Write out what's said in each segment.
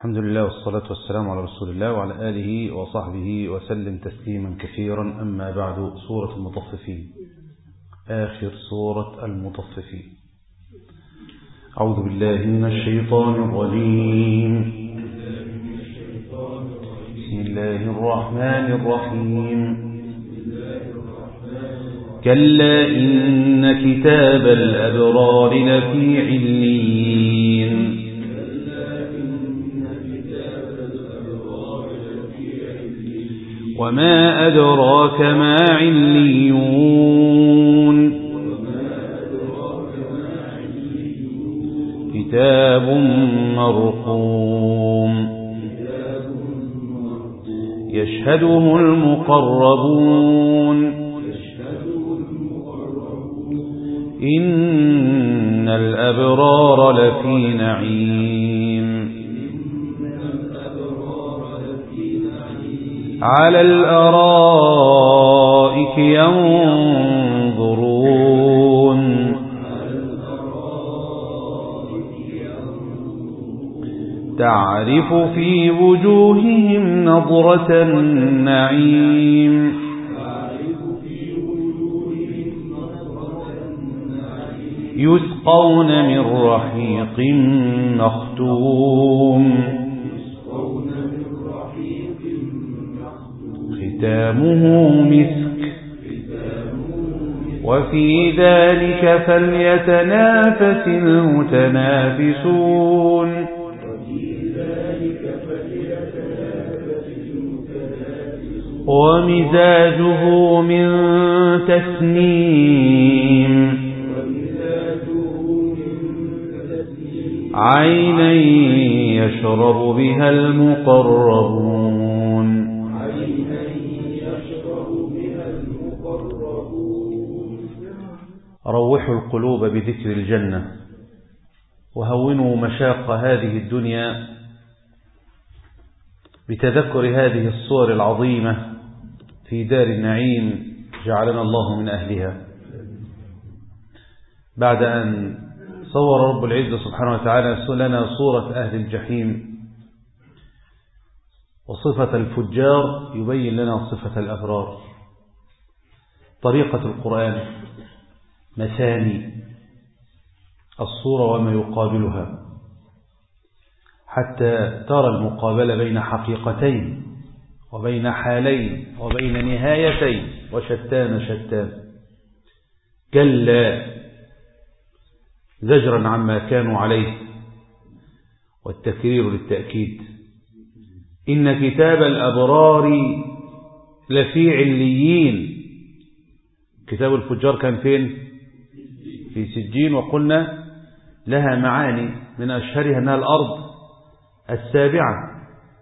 الحمد لله والصلاة والسلام على رسول الله وعلى آله وصحبه وسلم تسليما كثيرا أما بعد سورة المطففين آخر سورة المطففين أعوذ بالله من الشيطان الرجيم بسم الله الرحمن الرحيم كلا إن كتاب الأبرار لفي عليين وما أدراك ما عليون كتاب مرقوم يشهده المقربون إن الأبرار لفي نعيم على الأرائك ينظرون تعرف في وجوههم نظرة النعيم يسقون من رحيق مختوم ختامه مسك وفي ذلك فليتنافس المتنافسون ومزاجه من تسنيم عينا يشرب بها المقربون روحوا القلوب بذكر الجنة وهونوا مشاق هذه الدنيا بتذكر هذه الصور العظيمة في دار النعيم جعلنا الله من أهلها بعد أن صور رب العزة سبحانه وتعالى لنا صورة أهل الجحيم وصفة الفجار يبين لنا صفة الأبرار طريقة القرآن مثاني الصورة وما يقابلها حتى ترى المقابلة بين حقيقتين وبين حالين وبين نهايتين وشتان شتان كلا زجرا عما كانوا عليه والتكرير للتأكيد إن كتاب الأبرار لفي عليين كتاب الفجار كان فين في سجين وقلنا لها معاني من أشهرها أنها الأرض السابعة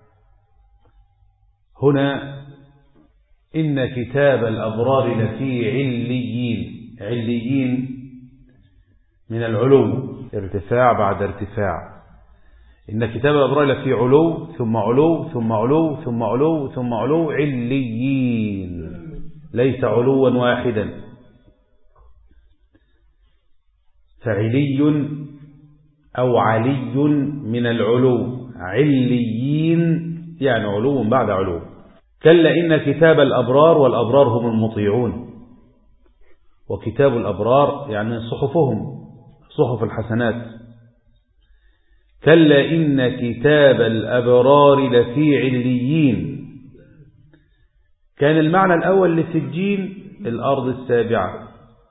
هنا إن كتاب الأبرار لفي عليين عليين من العلو ارتفاع بعد ارتفاع إن كتاب الأبرار لفي علو ثم علو ثم علو ثم علو ثم علو عليين ليس علوا واحدا فعلي أو علي من العلو عليين يعني علو بعد علو كلا إن كتاب الأبرار والأبرار هم المطيعون وكتاب الأبرار يعني صحفهم صحف الحسنات كلا إن كتاب الأبرار لفي عليين كان المعنى الأول لسجين الأرض السابعة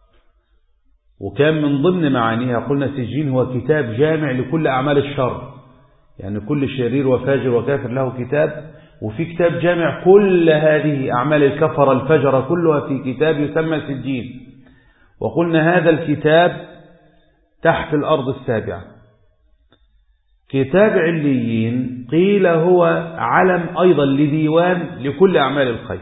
وكان من ضمن معانيها قلنا سجين هو كتاب جامع لكل أعمال الشر يعني كل شرير وفاجر وكافر له كتاب وفي كتاب جامع كل هذه أعمال الكفر الفجر كلها في كتاب يسمى سجين وقلنا هذا الكتاب تحت الأرض السابعة كتاب عليين قيل هو علم أيضا لديوان لكل أعمال الخير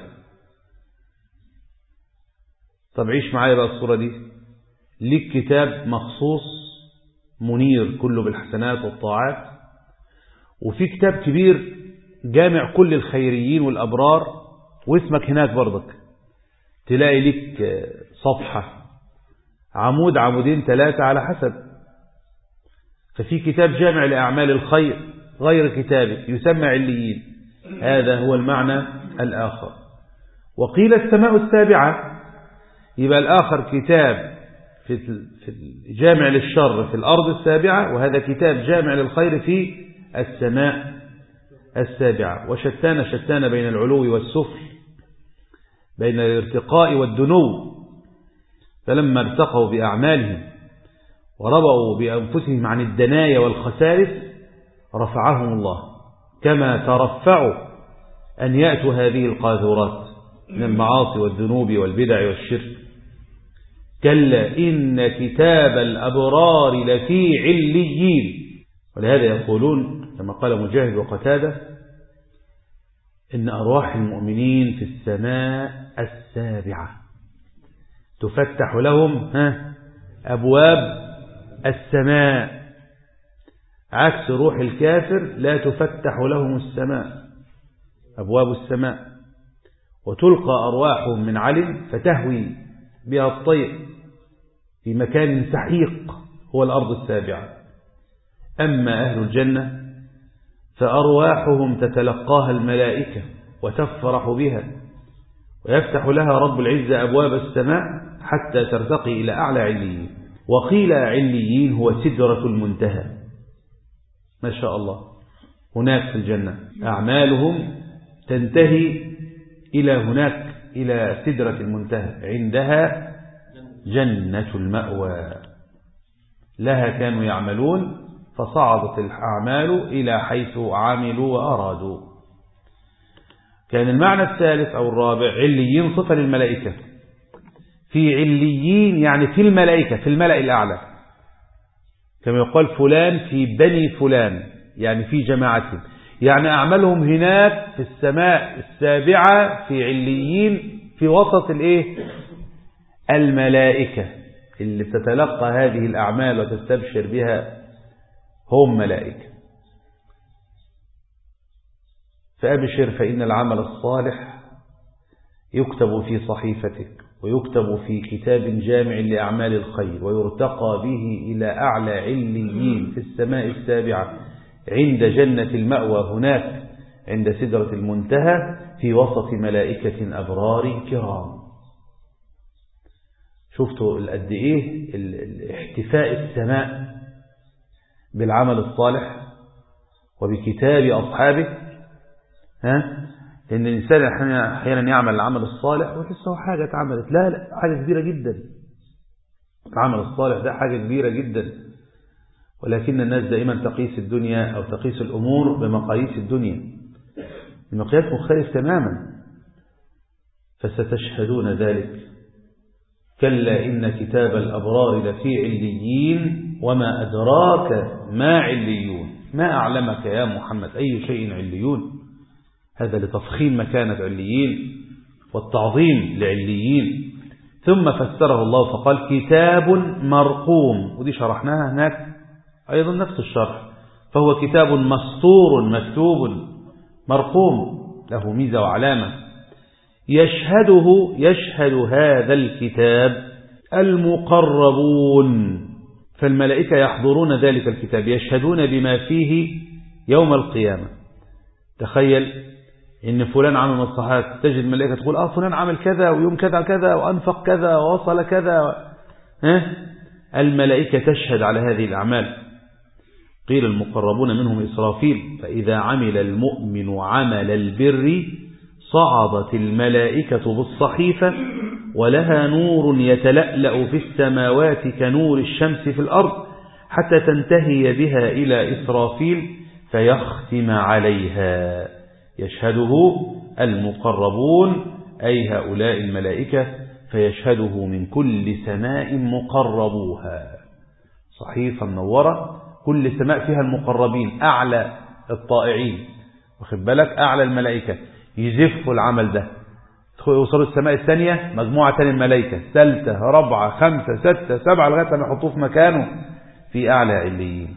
طب عيش معايا بقى الصورة دي ليك كتاب مخصوص منير كله بالحسنات والطاعات وفي كتاب كبير جامع كل الخيريين والأبرار واسمك هناك برضك تلاقي لك صفحة عمود عمودين ثلاثة على حسب ففي كتاب جامع لأعمال الخير غير كتابك يسمى عليين هذا هو المعنى الآخر وقيل السماء السابعة يبقى الآخر كتاب في جامع للشر في الأرض السابعة وهذا كتاب جامع للخير في السماء السابعة وشتان شتان بين العلو والسفل بين الارتقاء والدنو فلما ارتقوا بأعمالهم وربوا بأنفسهم عن الدنايا والخسارس رفعهم الله كما ترفعوا أن يأتوا هذه القاذورات من المعاصي والذنوب والبدع والشرك كلا إن كتاب الأبرار لفي عليين ولهذا يقولون كما قال مجاهد وقتادة إن أرواح المؤمنين في السماء السابعة تفتح لهم ها أبواب السماء عكس روح الكافر لا تفتح لهم السماء أبواب السماء وتلقى أرواحهم من علم فتهوي بها الطير في مكان سحيق هو الأرض السابعة أما أهل الجنة فأرواحهم تتلقاها الملائكة وتفرح بها ويفتح لها رب العزة أبواب السماء حتى ترتقي إلى أعلى عليين وقيل عليين هو سدرة المنتهى ما شاء الله هناك في الجنة أعمالهم تنتهي إلى هناك إلى سدرة المنتهى عندها جنة المأوى لها كانوا يعملون فصعدت الأعمال إلى حيث عملوا وأرادوا كان المعنى الثالث أو الرابع عليين صفة للملائكة في عليين يعني في الملائكة في الملأ الأعلى كما يقال فلان في بني فلان يعني في جماعتهم يعني أعمالهم هناك في السماء السابعة في عليين في وسط الايه الملائكة اللي بتتلقى هذه الأعمال وتستبشر بها هم ملائكة فأبشر فإن العمل الصالح يكتب في صحيفتك ويكتب في كتاب جامع لأعمال الخير ويرتقى به إلى أعلى عليين في السماء السابعة عند جنة المأوى هناك عند سدرة المنتهى في وسط ملائكة أبرار كرام شفتوا قد إيه احتفاء السماء بالعمل الصالح وبكتاب أصحابه ها لأن الإنسان أحيانا يعمل العمل الصالح ويحس هو حاجة اتعملت لا لا حاجة كبيرة جدا العمل الصالح ده حاجة كبيرة جدا ولكن الناس دائما تقيس الدنيا أو تقيس الأمور بمقاييس الدنيا المقياس مختلف تماما فستشهدون ذلك كلا إن كتاب الأبرار لفي عليين وما أدراك ما عليون ما أعلمك يا محمد أي شيء عليون هذا لتفخيم مكانة عليين والتعظيم لعليين ثم فسره الله فقال كتاب مرقوم ودي شرحناها هناك أيضا نفس الشرح فهو كتاب مسطور مكتوب مرقوم له ميزة وعلامة يشهده يشهد هذا الكتاب المقربون فالملائكة يحضرون ذلك الكتاب يشهدون بما فيه يوم القيامة تخيل إن فلان عمل مصلحات تجد الملائكة تقول آه فلان عمل كذا ويوم كذا كذا وأنفق كذا ووصل كذا ها الملائكة تشهد على هذه الأعمال قيل المقربون منهم إسرافيل فإذا عمل المؤمن عمل البر صعدت الملائكة بالصحيفة ولها نور يتلألأ في السماوات كنور الشمس في الأرض حتى تنتهي بها إلى إسرافيل فيختم عليها يشهده المقربون أي هؤلاء الملائكة فيشهده من كل سماء مقربوها صحيفة منورة كل سماء فيها المقربين أعلى الطائعين واخد بالك أعلى الملائكة يزفوا العمل ده يوصلوا السماء الثانية مجموعة تاني الملائكة ثالثة رابعة خمسة ستة سبعة لغاية ما يحطوه في مكانه في أعلى عليين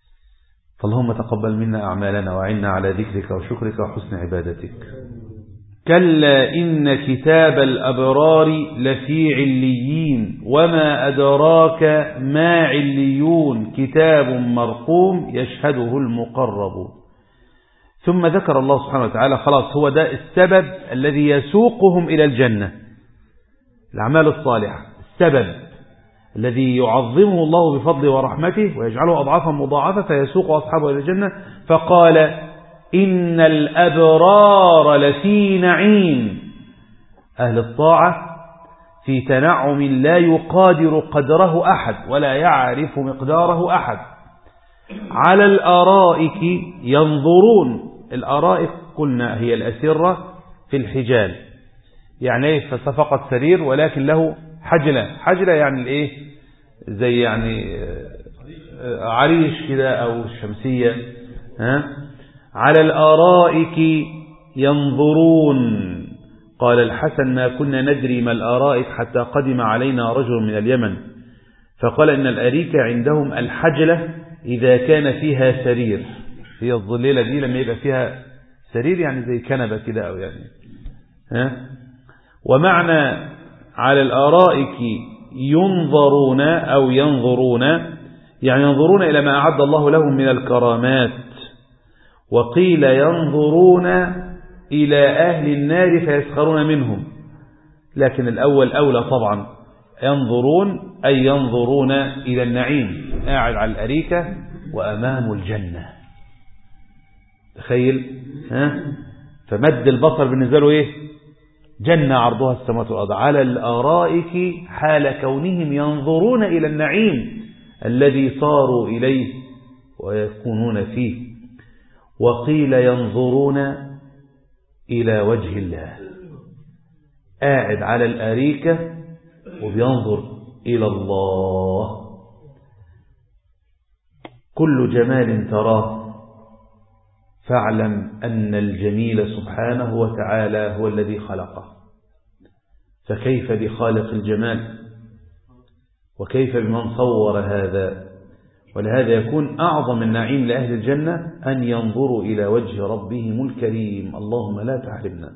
فاللهم تقبل منا أعمالنا وعنا على ذكرك وشكرك وحسن عبادتك كلا إن كتاب الأبرار لفي عليين وما أدراك ما عليون كتاب مرقوم يشهده المقربون ثم ذكر الله سبحانه وتعالى خلاص هو ده السبب الذي يسوقهم إلى الجنة الأعمال الصالحة السبب الذي يعظمه الله بفضله ورحمته ويجعله أضعافا مضاعفة فيسوق أصحابه إلى الجنة فقال إن الأبرار لفي نعيم أهل الطاعة في تنعم لا يقادر قدره أحد ولا يعرف مقداره أحد على الأرائك ينظرون الأرائك قلنا هي الأسرة في الحجال يعني ايه فصفقت سرير ولكن له حجلة حجلة يعني الايه زي يعني عريش كده او شمسية ها على الآرائك ينظرون قال الحسن ما كنا ندري ما الآرائك حتى قدم علينا رجل من اليمن فقال إن الأريك عندهم الحجلة إذا كان فيها سرير هي الظليلة دي لما يبقى فيها سرير يعني زي كنبة كده أو يعني ها ومعنى على الآرائك ينظرون أو ينظرون يعني ينظرون إلى ما أعد الله لهم من الكرامات وقيل ينظرون إلى أهل النار فيسخرون منهم لكن الأول أولى طبعا ينظرون أي ينظرون إلى النعيم قاعد على الأريكة وأمام الجنة تخيل ها فمد البصر بالنسبة له إيه جنة عرضها السماوات والأرض على الآرائك حال كونهم ينظرون إلى النعيم الذي صاروا إليه ويكونون فيه وقيل ينظرون إلى وجه الله قاعد على الأريكة وبينظر إلى الله كل جمال تراه فاعلم أن الجميل سبحانه وتعالى هو الذي خلقه فكيف بخالق الجمال وكيف بمن صور هذا ولهذا يكون أعظم النعيم لأهل الجنة أن ينظروا إلى وجه ربهم الكريم اللهم لا تحرمنا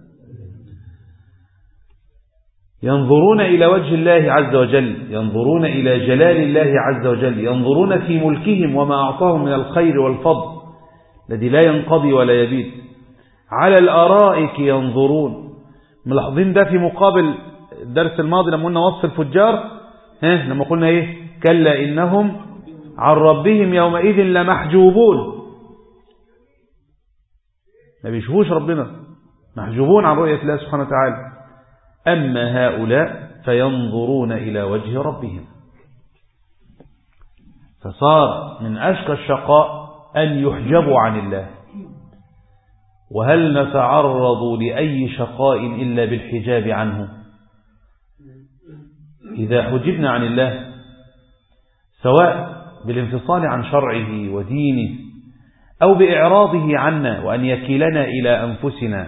ينظرون إلى وجه الله عز وجل ينظرون إلى جلال الله عز وجل ينظرون في ملكهم وما أعطاهم من الخير والفضل الذي لا ينقضي ولا يبيد على الأرائك ينظرون ملاحظين ده في مقابل الدرس الماضي لما قلنا وصف الفجار ها لما قلنا ايه كلا إنهم عن ربهم يومئذ لمحجوبون ما بيشوفوش ربنا محجوبون عن رؤية الله سبحانه وتعالى أما هؤلاء فينظرون إلى وجه ربهم فصار من أشقى الشقاء أن يحجبوا عن الله وهل نتعرض لأي شقاء إلا بالحجاب عنه إذا حجبنا عن الله سواء بالانفصال عن شرعه ودينه أو بإعراضه عنا وأن يكيلنا إلى أنفسنا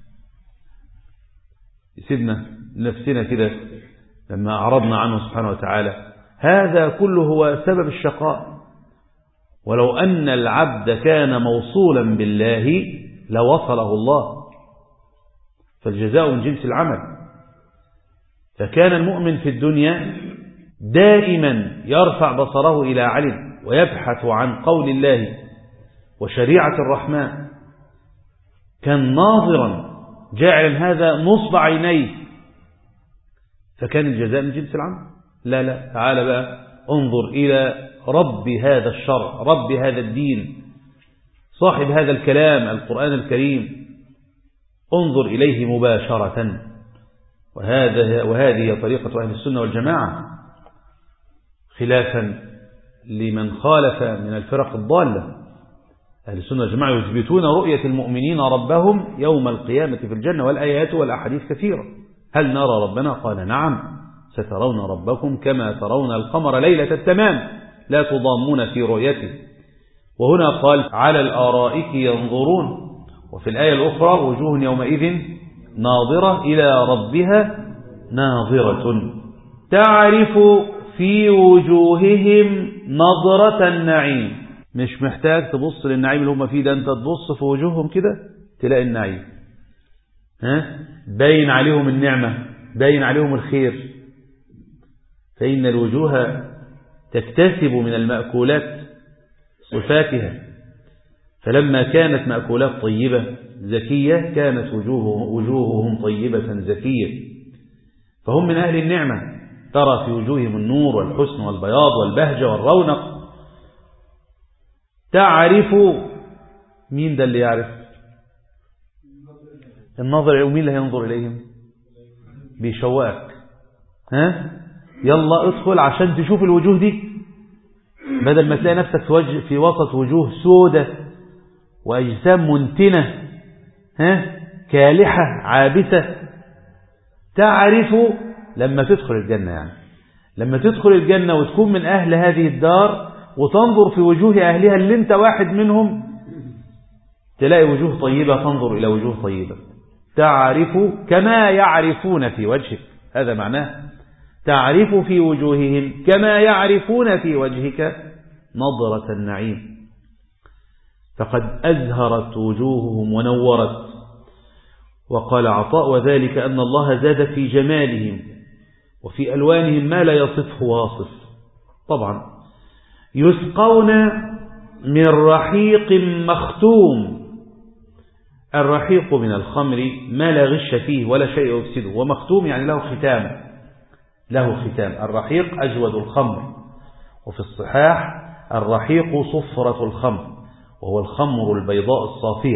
سيدنا نفسنا كده لما أعرضنا عنه سبحانه وتعالى هذا كله هو سبب الشقاء ولو أن العبد كان موصولا بالله لوصله الله فالجزاء من جنس العمل فكان المؤمن في الدنيا دائما يرفع بصره إلى علم ويبحث عن قول الله وشريعة الرحمن كان ناظرا جاعلا هذا نصب عينيه فكان الجزاء من جنس العمل لا لا تعال بقى انظر إلى رب هذا الشرع رب هذا الدين صاحب هذا الكلام القرآن الكريم انظر إليه مباشرة وهذا وهذه طريقة أهل السنة والجماعة خلافا لمن خالف من الفرق الضالة أهل السنة والجماعة يثبتون رؤية المؤمنين ربهم يوم القيامة في الجنة والآيات والأحاديث كثيرة هل نرى ربنا قال نعم سترون ربكم كما ترون القمر ليلة التمام لا تضامون في رؤيته وهنا قال على الآرائك ينظرون وفي الآية الأخرى وجوه يومئذ ناظرة إلى ربها ناظرة تعرف في وجوههم نظرة النعيم مش محتاج تبص للنعيم اللي هم فيه ده انت تبص في وجوههم كده تلاقي النعيم ها باين عليهم النعمة باين عليهم الخير فإن الوجوه تكتسب من المأكولات صفاتها فلما كانت مأكولات طيبة زكية كانت وجوه وجوههم طيبة زكية فهم من أهل النعمة ترى في وجوههم النور والحسن والبياض والبهجة والرونق تعرف مين ده اللي يعرف النظر ومين اللي هينظر إليهم بيشواك ها يلا ادخل عشان تشوف الوجوه دي بدل ما تلاقي نفسك في, وجه في وسط وجوه سودة وأجسام منتنة ها كالحة عابسة تعرف لما تدخل الجنة يعني لما تدخل الجنة وتكون من أهل هذه الدار وتنظر في وجوه أهلها اللي انت واحد منهم تلاقي وجوه طيبة تنظر إلى وجوه طيبة تعرف كما يعرفون في وجهك هذا معناه تعرف في وجوههم كما يعرفون في وجهك نظرة النعيم فقد أزهرت وجوههم ونورت وقال عطاء وذلك أن الله زاد في جمالهم وفي ألوانهم ما لا يصفه واصف طبعا يسقون من رحيق مختوم الرحيق من الخمر ما لا غش فيه ولا شيء يفسده ومختوم يعني له ختام له ختام الرحيق أجود الخمر وفي الصحاح الرحيق صفرة الخمر وهو الخمر البيضاء الصافية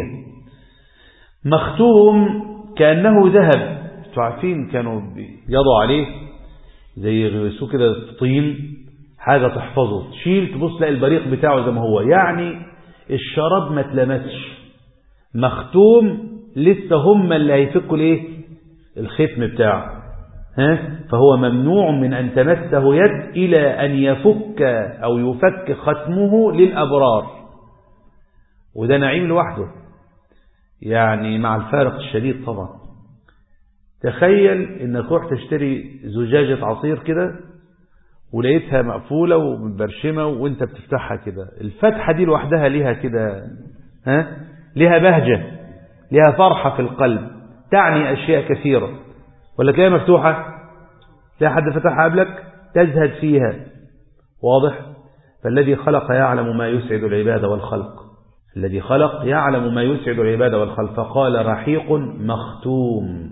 مختوم كأنه ذهب عارفين كانوا يضعوا عليه زي يغرسوه كده في طين حاجة تحفظه تشيل تبص تلاقي البريق بتاعه زي ما هو يعني الشراب ما تلمسش مختوم لسه هم اللي هيفكوا الايه الختم بتاعه ها فهو ممنوع من أن تمسه يد إلى أن يفك أو يفك ختمه للأبرار وده نعيم لوحده يعني مع الفارق الشديد طبعا تخيل انك رحت تشتري زجاجة عصير كده ولقيتها مقفولة ومبرشمة وانت بتفتحها كده الفتحة دي لوحدها ليها كده ها ليها بهجة ليها فرحة في القلب تعني أشياء كثيرة ولا تلاقيها مفتوحة تلاقي حد فتحها قبلك تزهد فيها واضح فالذي خلق يعلم ما يسعد العباد والخلق الذي خلق يعلم ما يسعد العباد والخلق فقال رحيق مختوم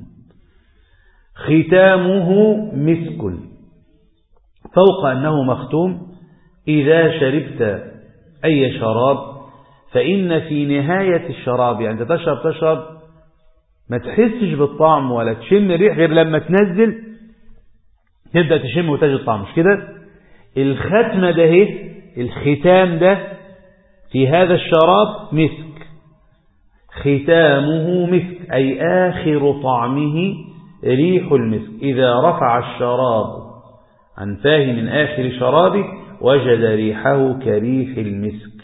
ختامه مسك فوق أنه مختوم إذا شربت أي شراب فإن في نهاية الشراب يعني أنت تشرب تشرب ما تحسش بالطعم ولا تشم الريح غير لما تنزل تبدأ تشم وتجد الطعم مش كده الختمة ده اهي الختام ده في هذا الشراب مسك ختامه مسك أي آخر طعمه ريح المسك إذا رفع الشراب عن فاه من آخر شرابه وجد ريحه كريح المسك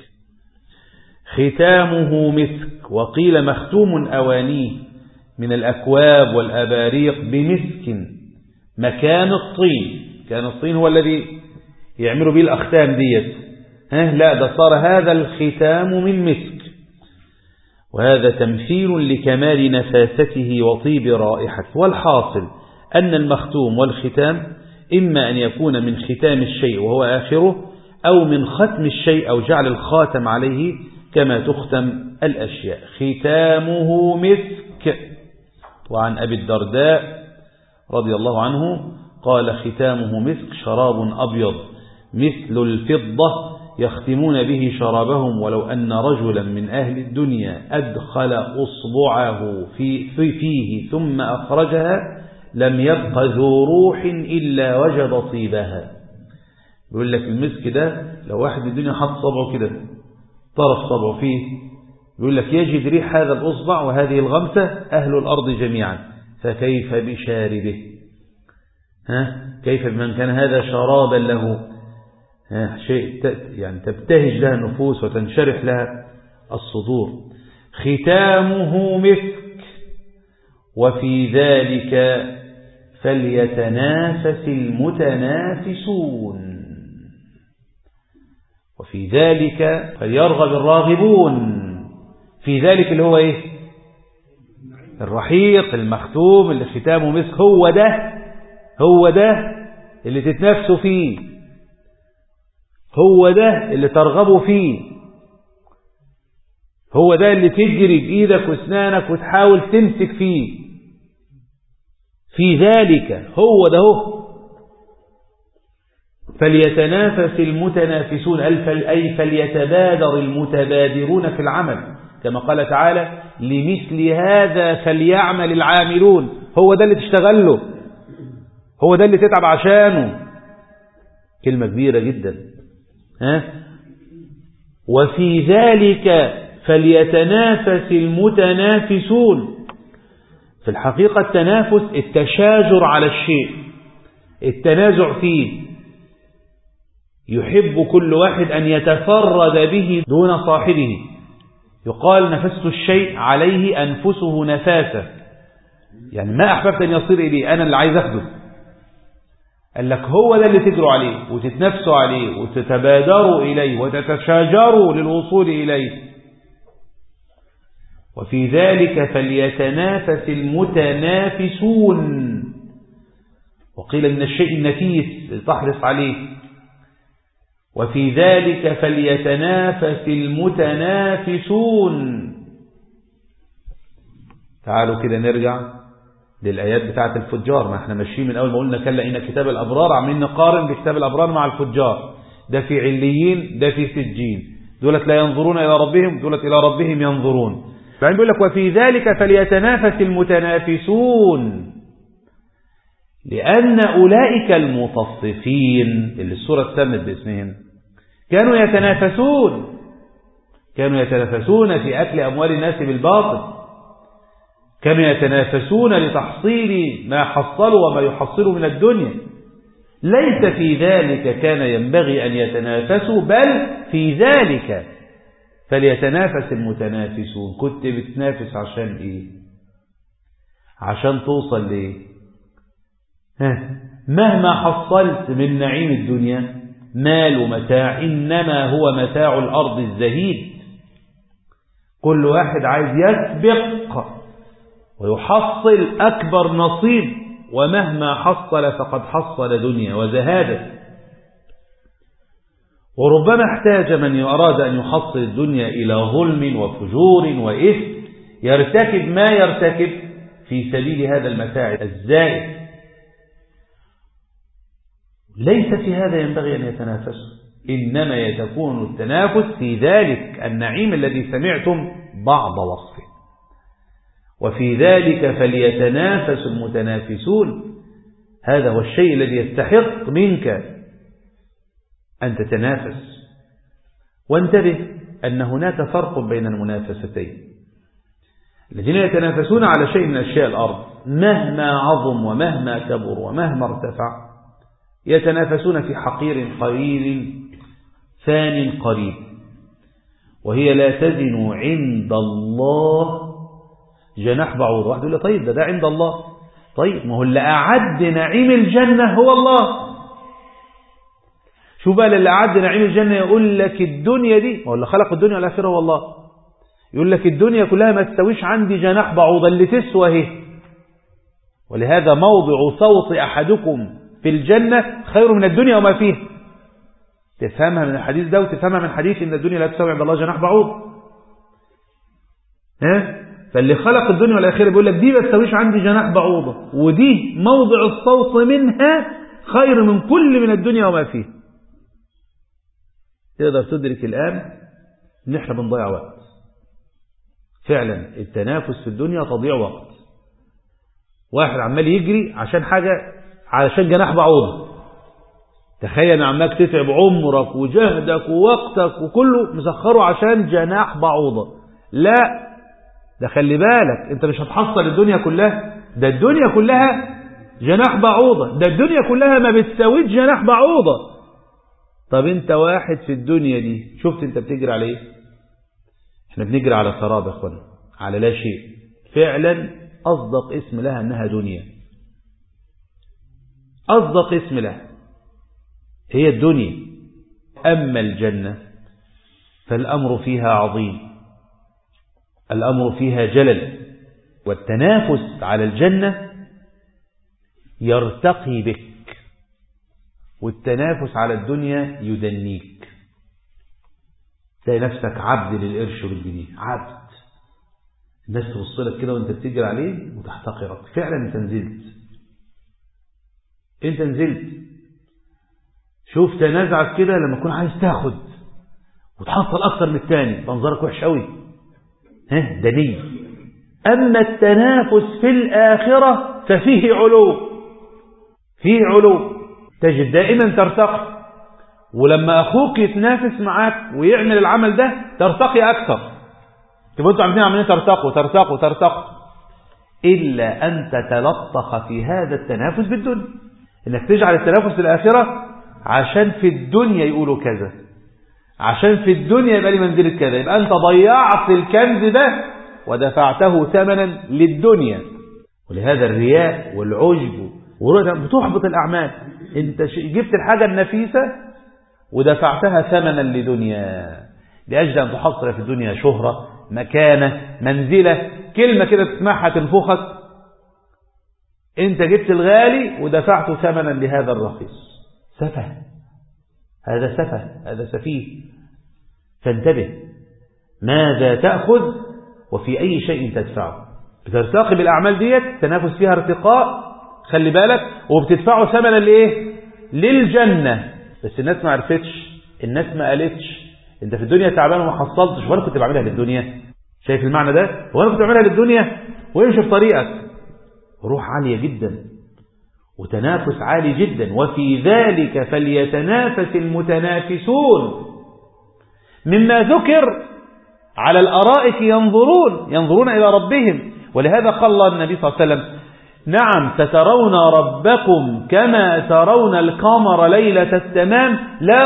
ختامه مسك وقيل مختوم أوانيه من الأكواب والأباريق بمسك مكان الطين كان الطين هو الذي يعملوا به الأختام ديت ها لا ده صار هذا الختام من مسك وهذا تمثيل لكمال نفاسته وطيب رائحته والحاصل أن المختوم والختام إما أن يكون من ختام الشيء وهو آخره أو من ختم الشيء أو جعل الخاتم عليه كما تختم الأشياء ختامه مسك وعن أبي الدرداء رضي الله عنه قال ختامه مسك شراب أبيض مثل الفضة يختمون به شرابهم ولو أن رجلا من أهل الدنيا أدخل أصبعه في في فيه ثم أخرجها لم يبق ذو روح إلا وجد طيبها يقول لك المسك ده لو واحد من الدنيا حط صبعه كده طرف صبعه فيه يقول لك يجد ريح هذا الأصبع وهذه الغمسة أهل الأرض جميعا فكيف بشاربه ها كيف بمن كان هذا شرابا له شيء يعني تبتهج لها النفوس وتنشرح لها الصدور ختامه مسك وفي ذلك فليتنافس المتنافسون وفي ذلك فليرغب الراغبون في ذلك اللي هو ايه الرحيق المختوم اللي ختامه مسك هو ده هو ده اللي تتنافسوا فيه هو ده اللي ترغبوا فيه هو ده اللي تجري بإيدك واسنانك وتحاول تمسك فيه في ذلك هو ده هو فليتنافس المتنافسون أي فليتبادر المتبادرون في العمل كما قال تعالى لمثل هذا فليعمل العاملون هو ده اللي تشتغل له هو ده اللي تتعب عشانه كلمة كبيرة جدا ها وفي ذلك فليتنافس المتنافسون في الحقيقة التنافس التشاجر على الشيء التنازع فيه يحب كل واحد أن يتفرد به دون صاحبه يقال نفست الشيء عليه أنفسه نفاسة يعني ما أحببت أن يصير إليه أنا اللي عايز أخده قال لك هو ده اللي تجروا عليه وتتنافسوا عليه وتتبادروا إليه وتتشاجروا للوصول إليه وفي ذلك فليتنافس المتنافسون وقيل من الشيء النفيس تحرص عليه وفي ذلك فليتنافس المتنافسون تعالوا كده نرجع للآيات بتاعة الفجار ما احنا ماشيين من أول ما قلنا كلا إن كتاب الأبرار عمالين نقارن بكتاب الأبرار مع الفجار ده في عليين ده في سجين دولت لا ينظرون إلى ربهم دولت إلى ربهم ينظرون بعدين بيقول لك وفي ذلك فليتنافس المتنافسون لأن أولئك المتصفين اللي السورة سمت باسمهم كانوا يتنافسون كانوا يتنافسون في أكل أموال الناس بالباطل كانوا يتنافسون لتحصيل ما حصلوا وما يحصلوا من الدنيا ليس في ذلك كان ينبغي أن يتنافسوا بل في ذلك فليتنافس المتنافسون كنت بتنافس عشان ايه عشان توصل ليه مهما حصلت من نعيم الدنيا مال ومتاع إنما هو متاع الأرض الزهيد كل واحد عايز يسبق ويحصل أكبر نصيب ومهما حصل فقد حصل دنيا وزهادة وربما احتاج من أراد أن يحصل الدنيا إلى ظلم وفجور وإثم يرتكب ما يرتكب في سبيل هذا المتاع الزائد ليس في هذا ينبغي أن يتنافسوا إنما يتكون التنافس في ذلك النعيم الذي سمعتم بعض وصفه وفي ذلك فليتنافس المتنافسون هذا هو الشيء الذي يستحق منك أن تتنافس وانتبه أن هناك فرق بين المنافستين الذين يتنافسون على شيء من أشياء الأرض مهما عظم ومهما كبر ومهما ارتفع يتنافسون في حقير قليل ثان قريب وهي لا تزن عند الله جناح بعوض واحد يقول لي طيب ده ده عند الله طيب ما هو اللي أعد نعيم الجنة هو الله شو بقى اللي أعد نعيم الجنة يقول لك الدنيا دي ما هو اللي خلق الدنيا والآخرة هو الله يقول لك الدنيا كلها ما تستويش عندي جناح بعوضة اللي تسوى اهي ولهذا موضع صوت أحدكم في الجنة خير من الدنيا وما فيها تفهمها من الحديث ده وتفهمها من حديث إن الدنيا لا تساوي عند الله جناح بعوض ها فاللي خلق الدنيا والآخرة بيقول لك دي ما تساويش عندي جناح بعوضة ودي موضع الصوت منها خير من كل من الدنيا وما فيها تقدر تدرك الآن ان احنا بنضيع وقت فعلا التنافس في الدنيا تضيع وقت واحد عمال يجري عشان حاجة علشان جناح بعوضة تخيل عمالك تتعب عمرك وجهدك ووقتك وكله مسخره عشان جناح بعوضة لا ده خلي بالك انت مش هتحصل الدنيا كلها ده الدنيا كلها جناح بعوضة ده الدنيا كلها ما بتساويش جناح بعوضة طب انت واحد في الدنيا دي شفت انت بتجري على ايه احنا بنجري على سراب يا اخوانا على لا شيء فعلا اصدق اسم لها انها دنيا اصدق اسم لها هي الدنيا اما الجنة فالامر فيها عظيم الامر فيها جلل والتنافس على الجنة يرتقي بك والتنافس على الدنيا يدنيك تلاقي نفسك عبد للقرش والجنيه عبد الناس تبص لك كده وانت بتجري عليه وتحتقرك فعلا انت نزلت انت نزلت شوف تنازعك كده لما تكون عايز تاخد وتحصل اكتر من الثاني منظرك وحش قوي ها دني اما التنافس في الاخره ففيه علو فيه علو تجد دائما ترتقي ولما اخوك يتنافس معاك ويعمل العمل ده ترتقي اكثر تبقوا انتوا عاملين عمالين ترتقوا ترتقوا ترتقوا الا ان تتلطخ في هذا التنافس بالدنيا انك تجعل التنافس في الاخره عشان في الدنيا يقولوا كذا عشان في الدنيا يبقى لي منزله كذا يبقى انت ضيعت الكنز ده ودفعته ثمنا للدنيا ولهذا الرياء والعجب بتحبط الاعمال انت جبت الحاجه النفيسه ودفعتها ثمنا لدنيا لأجل أن تحصل في الدنيا شهرة مكانة منزلة كلمة كده تسمعها تنفخك انت جبت الغالي ودفعت ثمنا لهذا الرخيص سفه هذا سفه هذا سفيه فانتبه ماذا تأخذ وفي أي شيء تدفعه بترتقي بالأعمال ديت تنافس فيها ارتقاء خلي بالك وبتدفعه ثمنا لإيه للجنة بس الناس ما عرفتش الناس ما قالتش انت في الدنيا تعبان وما حصلتش وانا كنت بعملها للدنيا شايف المعنى ده وانا كنت بعملها للدنيا وامشي في طريقك روح عالية جدا وتنافس عالي جدا وفي ذلك فليتنافس المتنافسون مما ذكر على الأرائك ينظرون ينظرون إلى ربهم ولهذا قال النبي صلى الله عليه وسلم نعم سترون ربكم كما ترون القمر ليلة التمام لا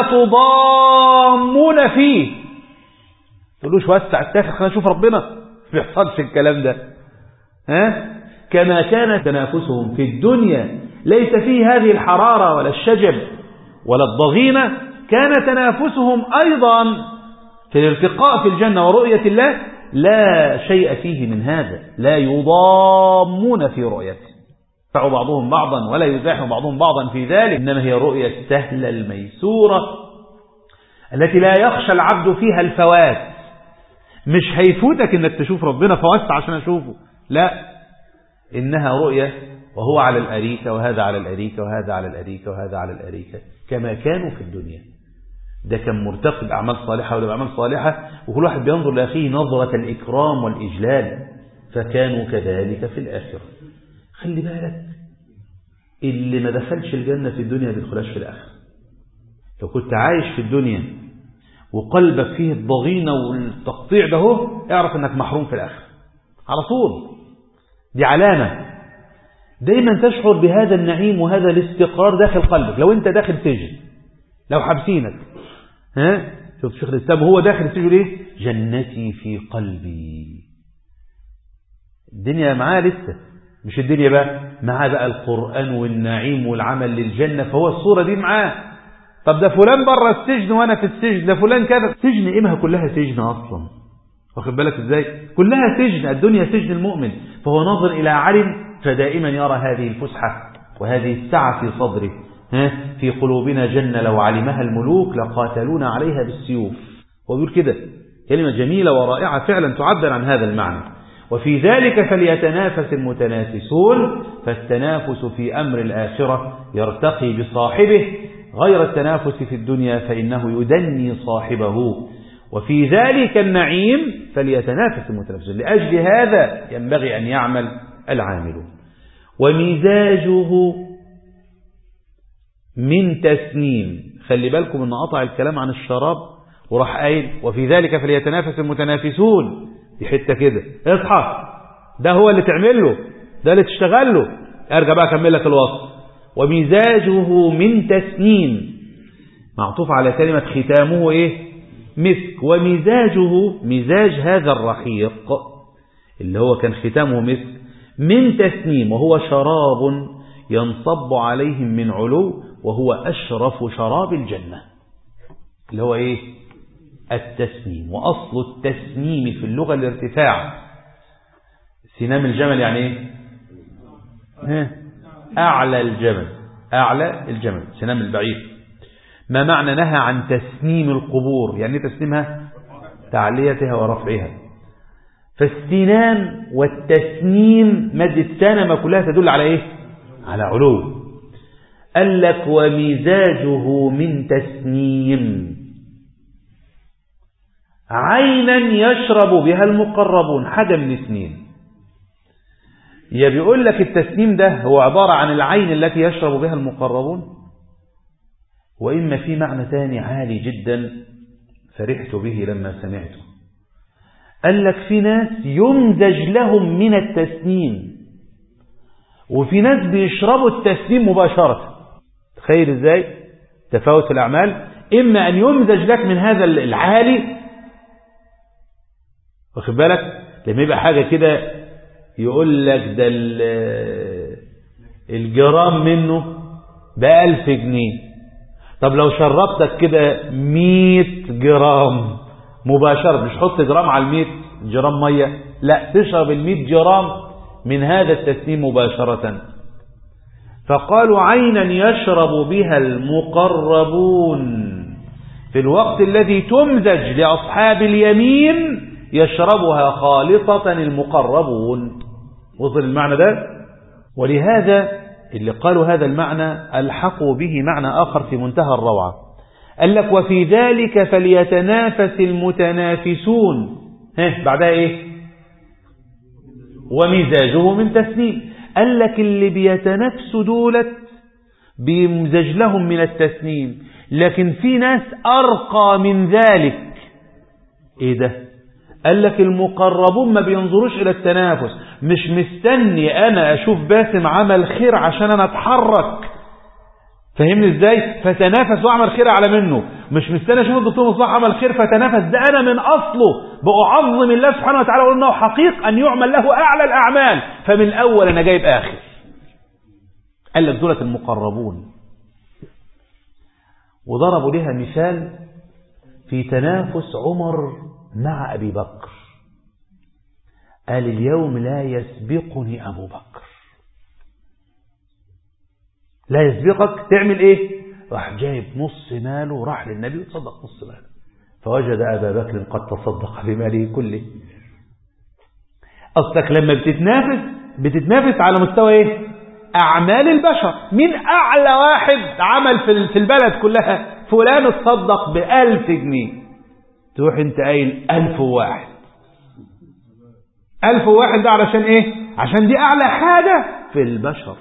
تضامون فيه تقولوش وسع التاخر خلينا نشوف ربنا ما بيحصلش الكلام ده ها كما كان تنافسهم في الدنيا ليس فيه هذه الحرارة ولا الشجب ولا الضغينة كان تنافسهم أيضا في الارتقاء في الجنة ورؤية الله لا شيء فيه من هذا لا يضامون في رؤيته يدفع بعضهم بعضا ولا يزاحم بعضهم بعضا في ذلك إنما هي رؤية السهلة الميسورة التي لا يخشى العبد فيها الفوات مش هيفوتك انك تشوف ربنا فوت عشان اشوفه لا انها رؤية وهو على الأريكة وهذا على الأريكة وهذا على الأريكة وهذا على الأريكة كما كانوا في الدنيا ده كان مرتقب أعمال صالحة ولا بأعمال صالحة وكل واحد بينظر لأخيه نظرة الإكرام والإجلال فكانوا كذلك في الآخرة خلي بالك اللي ما دخلش الجنة في الدنيا ما بيدخلهاش في الآخرة لو كنت عايش في الدنيا وقلبك فيه الضغينة والتقطيع ده هو اعرف انك محروم في الآخرة على طول دي علامة دايما تشعر بهذا النعيم وهذا الاستقرار داخل قلبك لو انت داخل سجن لو حابسينك ها شوف شيخ الاسلام هو داخل السجن ليه جنتي في قلبي الدنيا معاه لسه مش الدنيا بقى معاه بقى القرآن والنعيم والعمل للجنة فهو الصورة دي معاه طب ده فلان بره السجن وانا في السجن ده فلان كذا سجن ايه كلها سجن اصلا واخد بالك ازاي كلها سجن الدنيا سجن المؤمن فهو ناظر الى علم فدائما يرى هذه الفسحة وهذه السعة في صدره ها في قلوبنا جنة لو علمها الملوك لقاتلونا عليها بالسيوف هو بيقول كده كلمة جميلة ورائعة فعلا تعبر عن هذا المعنى وفي ذلك فليتنافس المتنافسون فالتنافس في أمر الآخرة يرتقي بصاحبه غير التنافس في الدنيا فإنه يدني صاحبه وفي ذلك النعيم فليتنافس المتنافسون لأجل هذا ينبغي أن يعمل العاملون ومزاجه من تسنيم خلي بالكم ان قطع الكلام عن الشراب وراح قايل وفي ذلك فليتنافس المتنافسون دي حته كده اصحى ده هو اللي تعمل له ده اللي تشتغل له ارجع بقى اكمل لك الوصف ومزاجه من تسنيم معطوف على كلمة ختامه ايه مسك ومزاجه مزاج هذا الرحيق اللي هو كان ختامه مسك من تسنيم وهو شراب ينصب عليهم من علو وهو أشرف شراب الجنة اللي هو إيه التسنيم وأصل التسنيم في اللغة الارتفاع سنام الجمل يعني ايه أعلى الجمل أعلى الجمل سنام البعير ما معنى نهى عن تسنيم القبور يعني تسنيمها تعليتها ورفعها فالسنام والتسنيم مد السنمة كلها تدل على ايه على علو قال لك ومزاجه من تسنيم عينا يشرب بها المقربون حاجة من اثنين يا بيقول لك التسنيم ده هو عبارة عن العين التي يشرب بها المقربون وإما في معنى ثاني عالي جدا فرحت به لما سمعته قال لك في ناس يمزج لهم من التسنيم وفي ناس بيشربوا التسنيم مباشرة تخيل ازاي تفاوت الأعمال إما أن يمزج لك من هذا العالي واخد بالك لما يبقى حاجة كده يقول لك ده الجرام منه بألف جنيه طب لو شربتك كده مية جرام مباشرة مش حط جرام على المية جرام مية لا تشرب المية جرام من هذا التسنيم مباشرة فقالوا عينا يشرب بها المقربون في الوقت الذي تمزج لأصحاب اليمين يشربها خالصة المقربون وصل المعنى ده ولهذا اللي قالوا هذا المعنى ألحقوا به معنى آخر في منتهى الروعة قال لك وفي ذلك فليتنافس المتنافسون ها بعدها ايه ومزاجه من تسنيم قال لك اللي بيتنافسوا دولت بيمزج لهم من التسنيم لكن في ناس أرقى من ذلك ايه ده قال لك المقربون ما بينظروش إلى التنافس مش مستني أنا أشوف باسم عمل خير عشان أنا أتحرك فهمني إزاي فتنافس وأعمل خير على منه مش مستني أشوف الدكتور مصباح عمل خير فتنافس ده أنا من أصله بأعظم الله سبحانه وتعالى وأقول إنه حقيق أن يعمل له أعلى الأعمال فمن الأول أنا جايب آخر قال لك دولة المقربون وضربوا لها مثال في تنافس عمر مع أبي بكر قال اليوم لا يسبقني أبو بكر لا يسبقك تعمل ايه راح جايب نص ماله راح للنبي وتصدق نص ماله فوجد أبا بكر قد تصدق بماله كله أصلك لما بتتنافس بتتنافس على مستوى ايه أعمال البشر مين أعلى واحد عمل في البلد كلها فلان اتصدق بألف جنيه تروح انت قايل ألف واحد ألف واحد ده علشان ايه عشان دي أعلى حاجة في البشر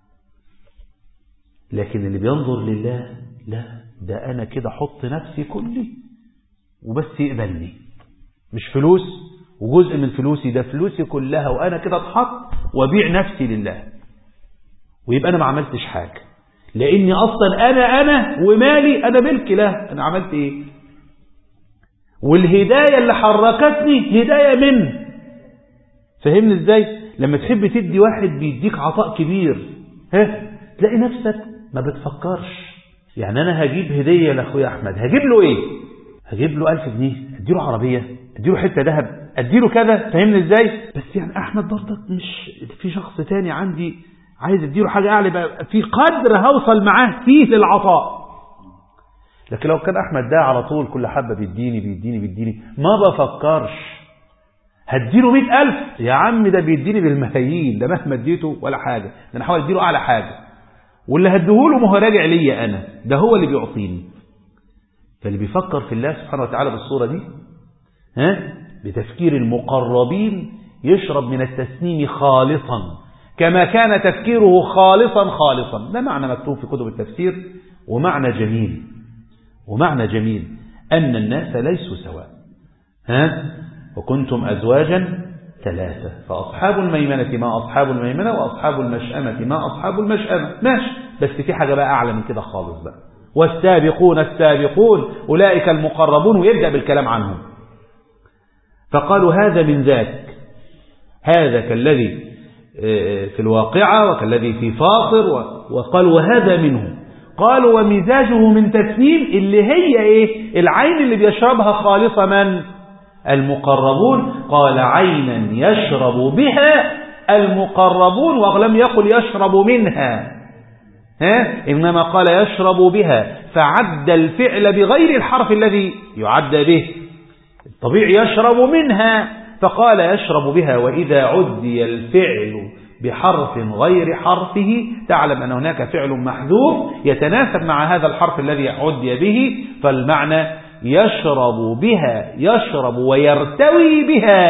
لكن اللي بينظر لله لا ده أنا كده حط نفسي كلي وبس يقبلني مش فلوس وجزء من فلوسي ده فلوسي كلها وأنا كده اتحط وبيع نفسي لله ويبقى أنا ما عملتش حاجة لأني أصلا أنا أنا ومالي أنا ملك له أنا عملت إيه والهداية اللي حركتني هداية منه فهمني ازاي لما تحب تدي واحد بيديك عطاء كبير ها تلاقي نفسك ما بتفكرش يعني انا هجيب هدية لاخويا احمد هجيب له ايه هجيب له ألف جنيه اديله عربية اديله حتة ذهب اديله كذا فهمني ازاي بس يعني احمد برضك مش في شخص تاني عندي عايز اديله حاجة اعلى بقى في قدر هوصل معاه فيه للعطاء لكن لو كان احمد ده على طول كل حبة بيديني بيديني بيديني ما بفكرش هديله مئة ألف يا عم ده بيديني بالملايين ده مهما اديته ولا حاجة ده انا حاول اديله اعلى حاجة واللي هديهوله ما هو راجع ليا انا ده هو اللي بيعطيني فاللي بيفكر في الله سبحانه وتعالى بالصورة دي ها بتفكير المقربين يشرب من التسنيم خالصا كما كان تفكيره خالصا خالصا ده معنى مكتوب في كتب التفسير ومعنى جميل ومعنى جميل أن الناس ليسوا سواء ها وكنتم أزواجا ثلاثة فأصحاب الميمنة ما أصحاب الميمنة وأصحاب المشأمة ما أصحاب المشأمة ماشي بس في حاجة بقى أعلى من كده خالص بقى والسابقون السابقون أولئك المقربون ويبدأ بالكلام عنهم فقالوا هذا من ذاك هذا كالذي في الواقعة وكالذي في فاطر وقالوا وهذا منه قالوا ومزاجه من تسنيم اللي هي ايه العين اللي بيشربها خالصة من المقربون قال عينا يشرب بها المقربون ولم يقل يشرب منها ها؟ إنما قال يشرب بها فعد الفعل بغير الحرف الذي يعد به الطبيعي يشرب منها فقال يشرب بها وإذا عدي الفعل بحرف غير حرفه تعلم أن هناك فعل محذوف يتناسب مع هذا الحرف الذي عدي به فالمعنى يشرب بها يشرب ويرتوي بها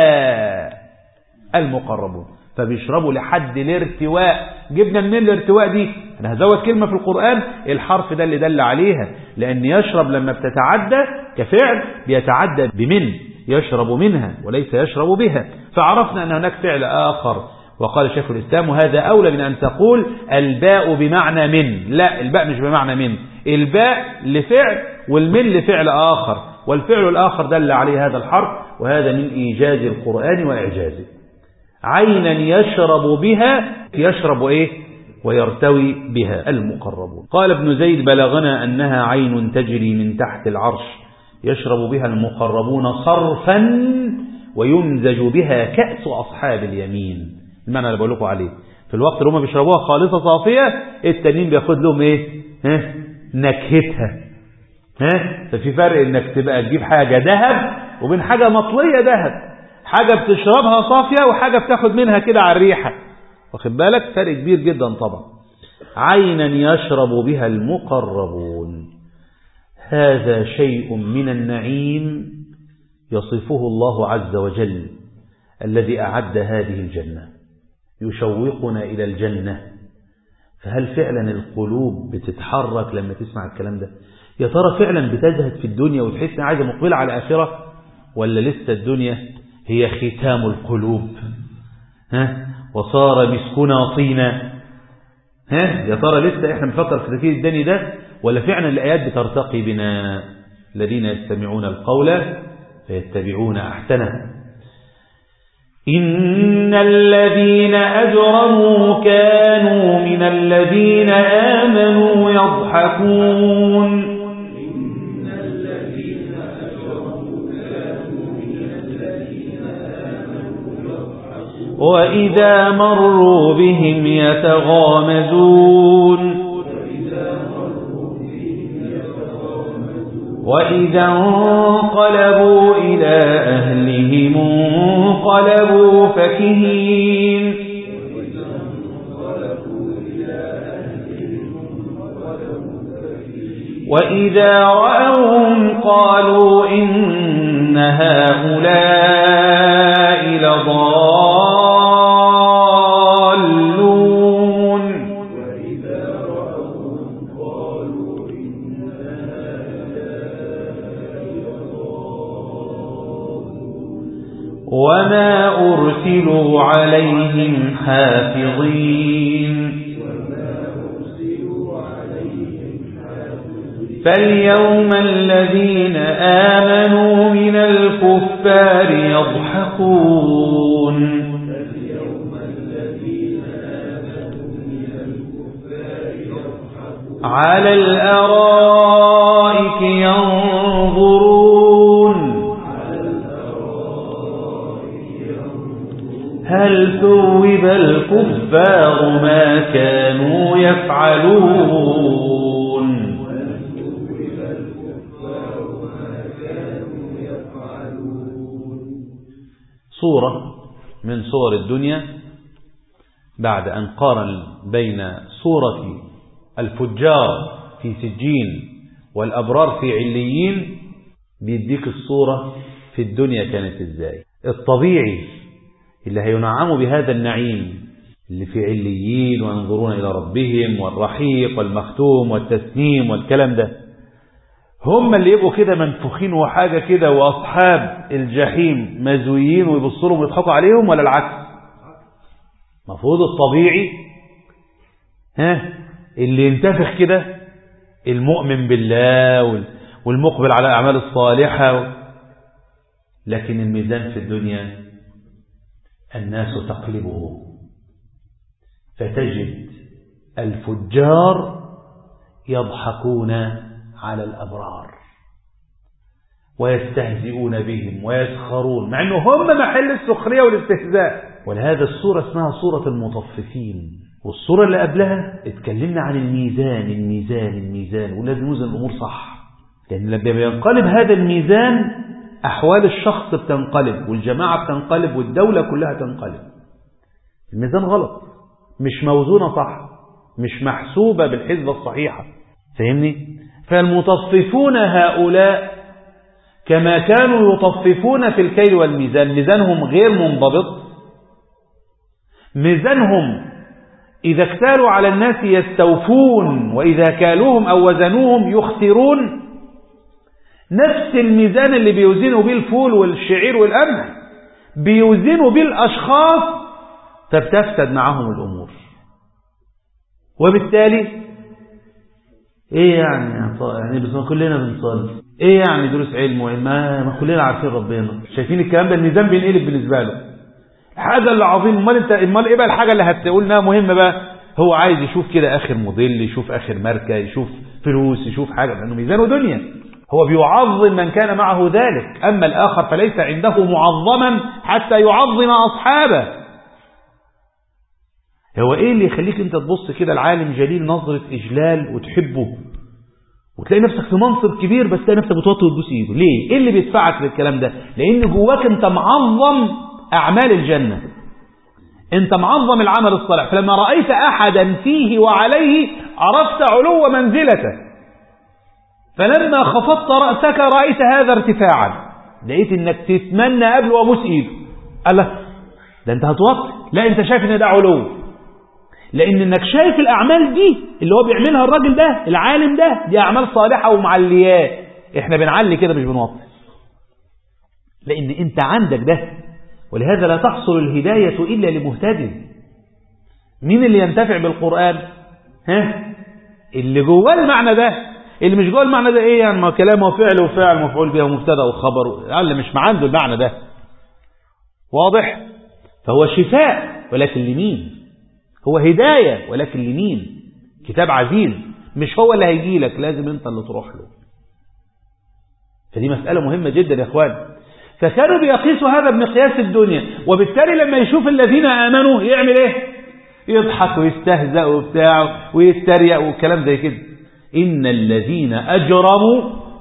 المقربون فبيشربوا لحد الارتواء جبنا من الارتواء دي انا هزود كلمة في القرآن الحرف ده اللي دل عليها لان يشرب لما بتتعدى كفعل بيتعدى بمن يشرب منها وليس يشرب بها فعرفنا ان هناك فعل اخر وقال شيخ الاسلام وهذا اولى من ان تقول الباء بمعنى من لا الباء مش بمعنى من الباء لفعل والمن لفعل اخر والفعل الاخر دل عليه هذا الحرف وهذا من ايجاز القرآن واعجازه عينا يشرب بها يشرب ايه ويرتوي بها المقربون قال ابن زيد بلغنا أنها عين تجري من تحت العرش يشرب بها المقربون صرفا ويمزج بها كأس أصحاب اليمين المعنى اللي بقول لكم عليه في الوقت اللي هم بيشربوها خالصة صافية التانيين بياخد لهم ايه ها نكهتها ها ففي فرق انك تبقى تجيب حاجة ذهب وبين حاجة مطلية ذهب حاجة بتشربها صافية وحاجة بتاخد منها كده على الريحة واخد بالك فرق كبير جدا طبعا عينا يشرب بها المقربون هذا شيء من النعيم يصفه الله عز وجل الذي أعد هذه الجنة يشوقنا إلى الجنة فهل فعلا القلوب بتتحرك لما تسمع الكلام ده يا ترى فعلا بتزهد في الدنيا وتحس عايزة مقبلة على الآخرة ولا لسه الدنيا هي ختام القلوب ها وصار مسكنا طينا ها يا ترى لسه احنا بنفكر في تفكير الدني ده ولا فعلا الآيات بترتقي بنا الذين يستمعون القول فيتبعون أحسنه إن الذين أجرموا كانوا من الذين آمنوا يضحكون وإذا مروا بهم يتغامزون وإذا انقلبوا إلى أهلهم انقلبوا فكهين وإذا رأوهم قالوا إن هؤلاء لضالون وما أرسلوا عليهم حافظين فاليوم الذين آمنوا من الكفار يضحكون على الأرائك ينظرون هل ثوب الكفار ما كانوا يفعلون صورة من صور الدنيا بعد أن قارن بين صورة الفجار في سجين والأبرار في عليين بيديك الصورة في الدنيا كانت ازاي الطبيعي اللي هينعموا بهذا النعيم اللي في عليين وينظرون إلى ربهم والرحيق والمختوم والتسنيم والكلام ده هم اللي يبقوا كده منفوخين وحاجة كده وأصحاب الجحيم مزويين ويبصوا لهم ويضحكوا عليهم ولا العكس مفروض الطبيعي ها اللي ينتفخ كده المؤمن بالله والمقبل على الأعمال الصالحة لكن الميزان في الدنيا الناس تقلبه فتجد الفجار يضحكون على الأبرار ويستهزئون بهم ويسخرون مع أنه هم محل السخرية والاستهزاء ولهذا السورة اسمها سورة المطففين والسورة اللي قبلها اتكلمنا عن الميزان الميزان الميزان ولازم نوزن الأمور صح لأن لما بينقلب هذا الميزان أحوال الشخص بتنقلب والجماعة بتنقلب والدولة كلها تنقلب الميزان غلط مش موزونة صح مش محسوبة بالحسبة الصحيحة فاهمني فالمطففون هؤلاء كما كانوا يطففون في الكيل والميزان ميزانهم غير منضبط ميزانهم إذا اكتالوا على الناس يستوفون وإذا كالوهم أو وزنوهم يخسرون نفس الميزان اللي بيوزنوا به الفول والشعير والقمح بيوزنوا به الأشخاص فبتفسد معهم الأمور وبالتالي ايه يعني يعني بس ما كلنا بنصلي ايه يعني دروس علم ما, ما كلنا عارفين ربنا شايفين الكلام ده الميزان بينقلب بالنسبه له الحاجه اللي عظيم امال انت امال ايه بقى الحاجه اللي هتقول انها مهمه بقى هو عايز يشوف كده اخر موديل يشوف اخر ماركه يشوف فلوس يشوف حاجه لانه ميزانه دنيا هو بيعظم من كان معه ذلك اما الاخر فليس عنده معظما حتى يعظم اصحابه هو ايه اللي يخليك انت تبص كده العالم جليل نظرة اجلال وتحبه وتلاقي نفسك في منصب كبير بس تلاقي نفسك بتوطي وتبوس ايده ليه ايه اللي بيدفعك للكلام ده لان جواك انت معظم اعمال الجنة انت معظم العمل الصالح فلما رأيت احدا فيه وعليه عرفت علو منزلته فلما خفضت رأسك رأيت هذا ارتفاعا لقيت انك تتمنى قبل وابوس ايده قال لك ده انت هتوطي لا انت شايف ان ده علو لان انك شايف الاعمال دي اللي هو بيعملها الراجل ده العالم ده دي اعمال صالحة ومعليات احنا بنعلي كده مش بنوطي لان انت عندك ده ولهذا لا تحصل الهداية الا لمهتد مين اللي ينتفع بالقرآن ها اللي جواه المعنى ده اللي مش جوه المعنى ده ايه يعني ما كلام وفعل وفعل مفعول به ومبتدا وخبر اللي مش عنده المعنى ده واضح فهو شفاء ولكن لمين هو هداية ولكن لمين كتاب عزيز مش هو اللي هيجي لك لازم انت اللي تروح له فدي مسألة مهمة جدا يا اخوان فكانوا بيقيسوا هذا بمقياس الدنيا وبالتالي لما يشوف الذين آمنوا يعمل ايه يضحك ويستهزأ وبتاع ويتريق والكلام زي كده إن الذين أجرموا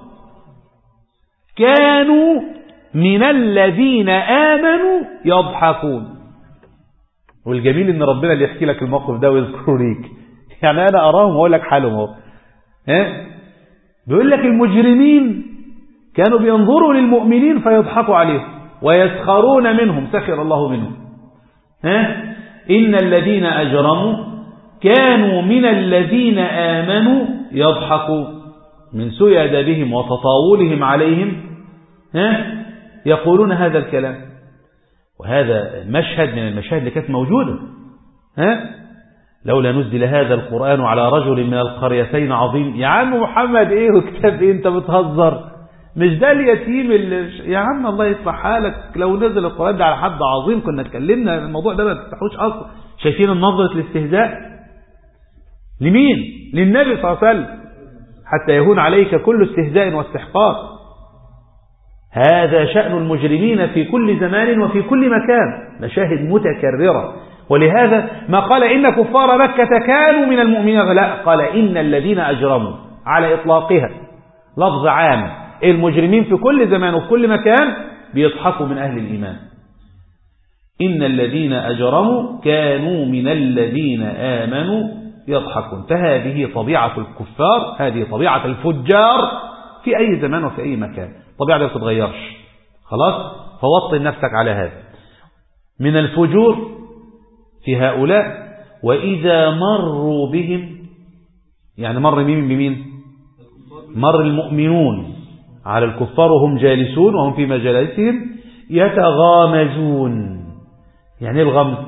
كانوا من الذين آمنوا يضحكون والجميل ان ربنا اللي يحكي لك الموقف ده ويذكره ليك يعني انا اراهم واقول لك حالهم اهو ها بيقول لك المجرمين كانوا بينظروا للمؤمنين فيضحكوا عليهم ويسخرون منهم سخر الله منهم ها ان الذين اجرموا كانوا من الذين امنوا يضحكوا من سوء ادبهم وتطاولهم عليهم ها يقولون هذا الكلام وهذا مشهد من المشاهد اللي كانت موجودة ها لولا نزل هذا القرآن على رجل من القريتين عظيم يا عم محمد ايه وكتاب ايه انت بتهزر مش ده اليتيم اللي يا عم الله يصلح حالك لو نزل القرآن ده على حد عظيم كنا اتكلمنا الموضوع ده ما تفتحوش اصلا شايفين النظرة الاستهزاء لمين للنبي صلى الله عليه وسلم حتى يهون عليك كل استهزاء واستحقاق هذا شأن المجرمين في كل زمان وفي كل مكان مشاهد متكررة ولهذا ما قال إن كفار مكة كانوا من المؤمنين لا قال إن الذين أجرموا على إطلاقها لفظ عام المجرمين في كل زمان وفي كل مكان بيضحكوا من أهل الإيمان إن الذين أجرموا كانوا من الذين آمنوا يضحكون فهذه طبيعة الكفار هذه طبيعة الفجار في أي زمان وفي أي مكان طبيعة ما بتتغيرش خلاص فوطن نفسك على هذا من الفجور في هؤلاء وإذا مروا بهم يعني مر مين بمين مر المؤمنون على الكفار وهم جالسون وهم في مجالسهم يتغامزون يعني الغمز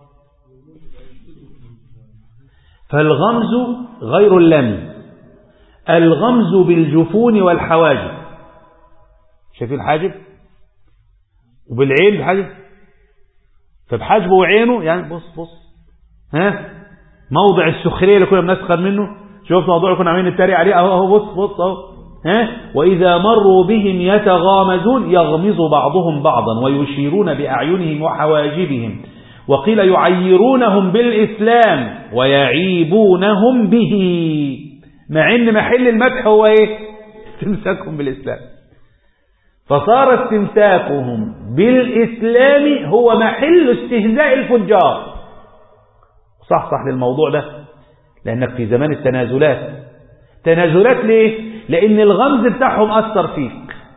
فالغمز غير اللمز الغمز بالجفون والحواجب شايفين الحاجب وبالعين الحاجب فبحاجبه وعينه يعني بص بص ها موضع السخريه اللي كنا بنسخر منه شوف موضوع كنا عاملين نتريق عليه اهو اهو بص بص اهو ها وإذا مروا بهم يتغامزون يغمز بعضهم بعضا ويشيرون بأعينهم وحواجبهم وقيل يعيرونهم بالإسلام ويعيبونهم به مع ان محل المدح هو ايه استمساكهم بالإسلام فصار استمساكهم بالإسلام هو محل استهزاء الفجار صح صح للموضوع ده لأنك في زمان التنازلات تنازلات ليه لأن الغمز بتاعهم أثر فيك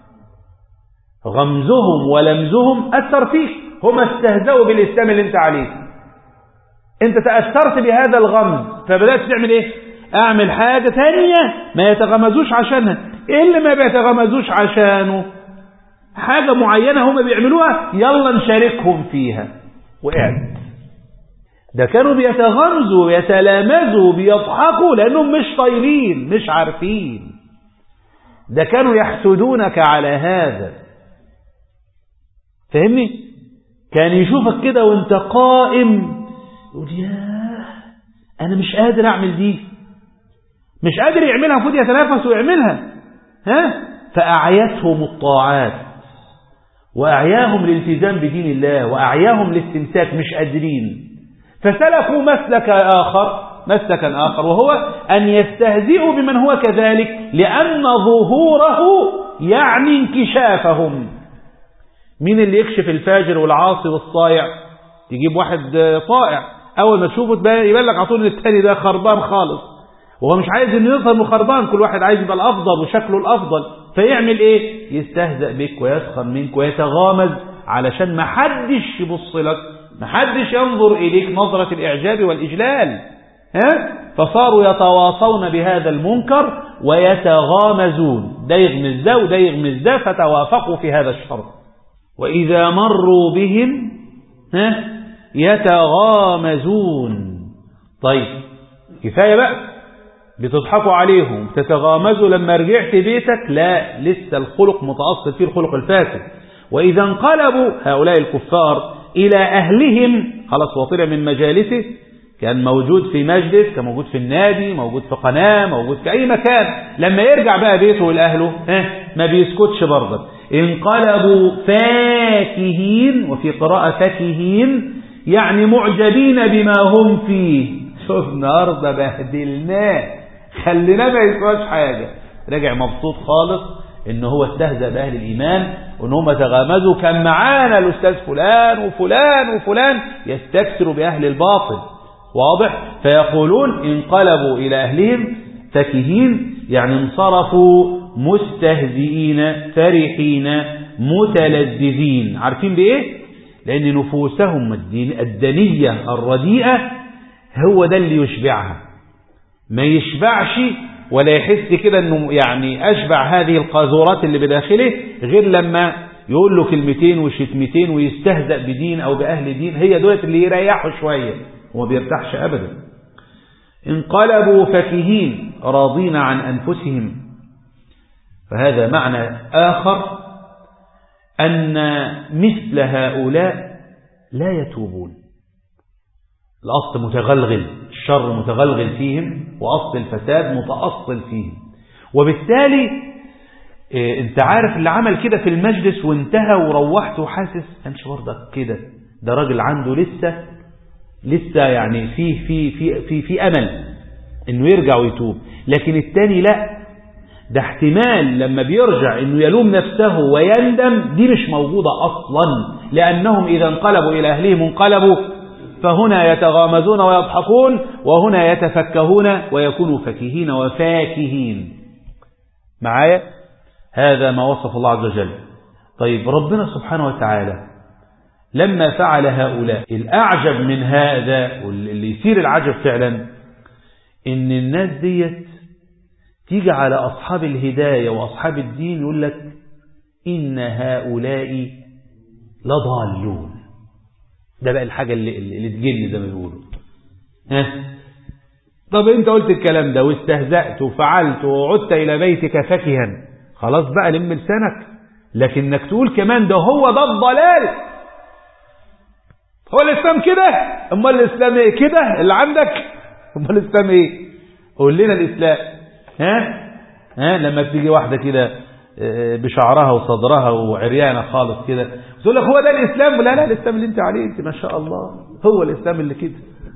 غمزهم ولمزهم أثر فيك هم استهزأوا بالإسلام اللي انت عليه انت تأثرت بهذا الغمز فبدأت تعمل ايه اعمل حاجة تانية ما يتغمزوش عشانها ايه اللي ما بيتغمزوش عشانه حاجة معينة هم بيعملوها يلا نشاركهم فيها وقعت ده كانوا بيتغمزوا ويتلامزوا بيضحكوا لأنهم مش طايرين مش عارفين ده كانوا يحسدونك على هذا فهمني كان يشوفك كده وانت قائم يقول ياه انا مش قادر اعمل دي مش قادر يعملها المفروض يتنافس ويعملها ها فأعيتهم الطاعات وأعياهم الالتزام بدين الله وأعياهم الاستمساك مش قادرين فسلكوا مسلك آخر مسلكا آخر وهو أن يستهزئوا بمن هو كذلك لأن ظهوره يعني انكشافهم مين اللي يكشف الفاجر والعاصي والصايع تجيب واحد طائع أول ما تشوفه يبان لك على طول الثاني ده خربان خالص وهو مش عايز انه يظهر انه خربان كل واحد عايز يبقى الافضل وشكله الافضل فيعمل ايه يستهزأ بك ويسخر منك ويتغامز علشان ما حدش يبص لك ما حدش ينظر اليك نظرة الاعجاب والاجلال ها فصاروا يتواصون بهذا المنكر ويتغامزون ده يغمز ده وده يغمز ده فتوافقوا في هذا الشر وإذا مروا بهم ها يتغامزون طيب كفاية بقى بتضحكوا عليهم تتغامزوا لما رجعت بيتك لا لسه الخلق متأصل فيه الخلق الفاسد وإذا انقلبوا هؤلاء الكفار إلى أهلهم خلاص وطلع من مجالسه كان موجود في مجلس كان موجود في النادي موجود في قناة موجود في أي مكان لما يرجع بقى بيته لأهله اه ما بيسكتش برضه انقلبوا فاكهين وفي قراءة فاكهين يعني معجبين بما هم فيه شوف النهارده بهدلناه خليناه ما يسواش حاجة رجع مبسوط خالص ان هو استهزأ بأهل الإيمان وان هم تغامزوا كان معانا الأستاذ فلان وفلان وفلان يستكثروا بأهل الباطل واضح فيقولون انقلبوا إلى أهلهم فكهين يعني انصرفوا مستهزئين فرحين متلذذين عارفين بإيه لأن نفوسهم الدنية الرديئة هو ده اللي يشبعها ما يشبعش ولا يحس كده انه يعني اشبع هذه القاذورات اللي بداخله غير لما يقول له كلمتين وشتمتين ويستهزأ بدين او باهل دين هي دولت اللي يريحوا شوية وما بيرتاحش ابدا انقلبوا فكهين راضين عن انفسهم فهذا معنى اخر ان مثل هؤلاء لا يتوبون الأصل متغلغل الشر متغلغل فيهم وأصل الفساد متأصل فيهم وبالتالي إيه انت عارف اللي عمل كده في المجلس وانتهى وروحت وحاسس انش برضك كده ده راجل عنده لسه لسه يعني فيه في في في في امل انه يرجع ويتوب لكن التاني لا ده احتمال لما بيرجع انه يلوم نفسه ويندم دي مش موجودة اصلا لانهم اذا انقلبوا الى اهلهم انقلبوا فهنا يتغامزون ويضحكون وهنا يتفكهون ويكونوا فكهين وفاكهين معايا هذا ما وصف الله عز وجل طيب ربنا سبحانه وتعالى لما فعل هؤلاء الأعجب من هذا واللي يثير العجب فعلا إن الناس ديت تيجي على أصحاب الهداية وأصحاب الدين يقول لك إن هؤلاء لضالون ده بقى الحاجة اللي, اللي تجن زي ما بيقولوا ها طب انت قلت الكلام ده واستهزأت وفعلت وعدت الى بيتك فكها خلاص بقى لم لسانك لكنك تقول كمان ده هو ده الضلال هو الاسلام كده امال الاسلام ايه كده اللي عندك امال الاسلام ايه قول لنا الاسلام ها ها لما بتيجي واحدة كده بشعرها وصدرها وعريانة خالص كده تقول لك هو ده الإسلام لا لا الإسلام اللي انت عليه انت ما شاء الله هو الإسلام اللي كده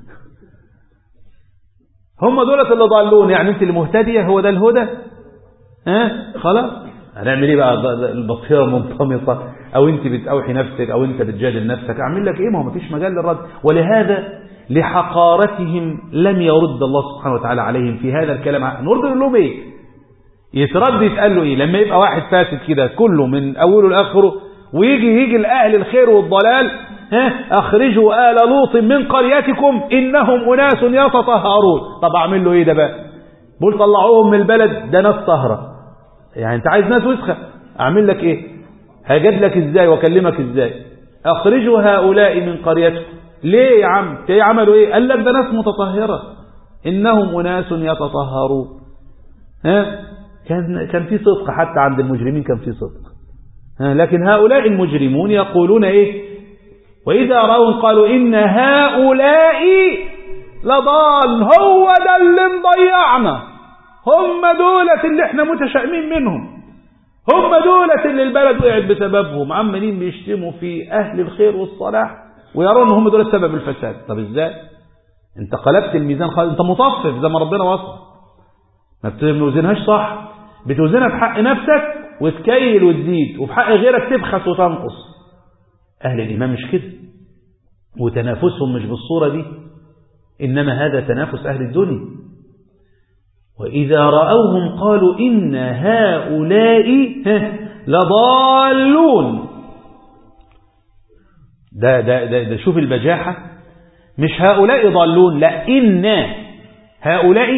هم دولة اللي ضالون يعني انت اللي مهتدية هو ده الهدى ها خلاص هنعمل ايه بقى البصيرة منطمطة او انت بتأوحي نفسك او انت بتجادل نفسك اعمل لك ايه ما هو مفيش مجال للرد ولهذا لحقارتهم لم يرد الله سبحانه وتعالى عليهم في هذا الكلام نرد لهم ايه يترد يتقال له ايه لما يبقى واحد فاسد كده كله من اوله لاخره ويجي يجي الاهل الخير والضلال ها اخرجوا آل لوط من قريتكم انهم اناس يتطهرون طب اعمل له ايه ده بقى بقول طلعوهم من البلد ده ناس طهره يعني انت عايز ناس وسخه اعمل لك ايه هجد لك ازاي واكلمك ازاي اخرجوا هؤلاء من قريتكم ليه يا عم ايه عملوا ايه قال لك ده ناس متطهره انهم اناس يتطهرون ها كان كان في صدق حتى عند المجرمين كان في صدق ها لكن هؤلاء المجرمون يقولون ايه واذا راوا قالوا ان هؤلاء لضال هو ده اللي مضيعنا هم دولة اللي احنا متشائمين منهم هم دولة اللي البلد وقعت بسببهم عمالين بيشتموا في اهل الخير والصلاح ويرون ان هم دول سبب الفساد طب ازاي انت قلبت الميزان خالص انت مطفف زي ما ربنا وصف ما بتوزنهاش صح بتوزنها في حق نفسك وتكيل وتزيد وفي حق غيرك تبخس وتنقص اهل الايمان مش كده وتنافسهم مش بالصورة دي انما هذا تنافس اهل الدنيا واذا رأوهم قالوا ان هؤلاء لضالون ده, ده, ده, ده شوف البجاحة مش هؤلاء ضالون لا إن هؤلاء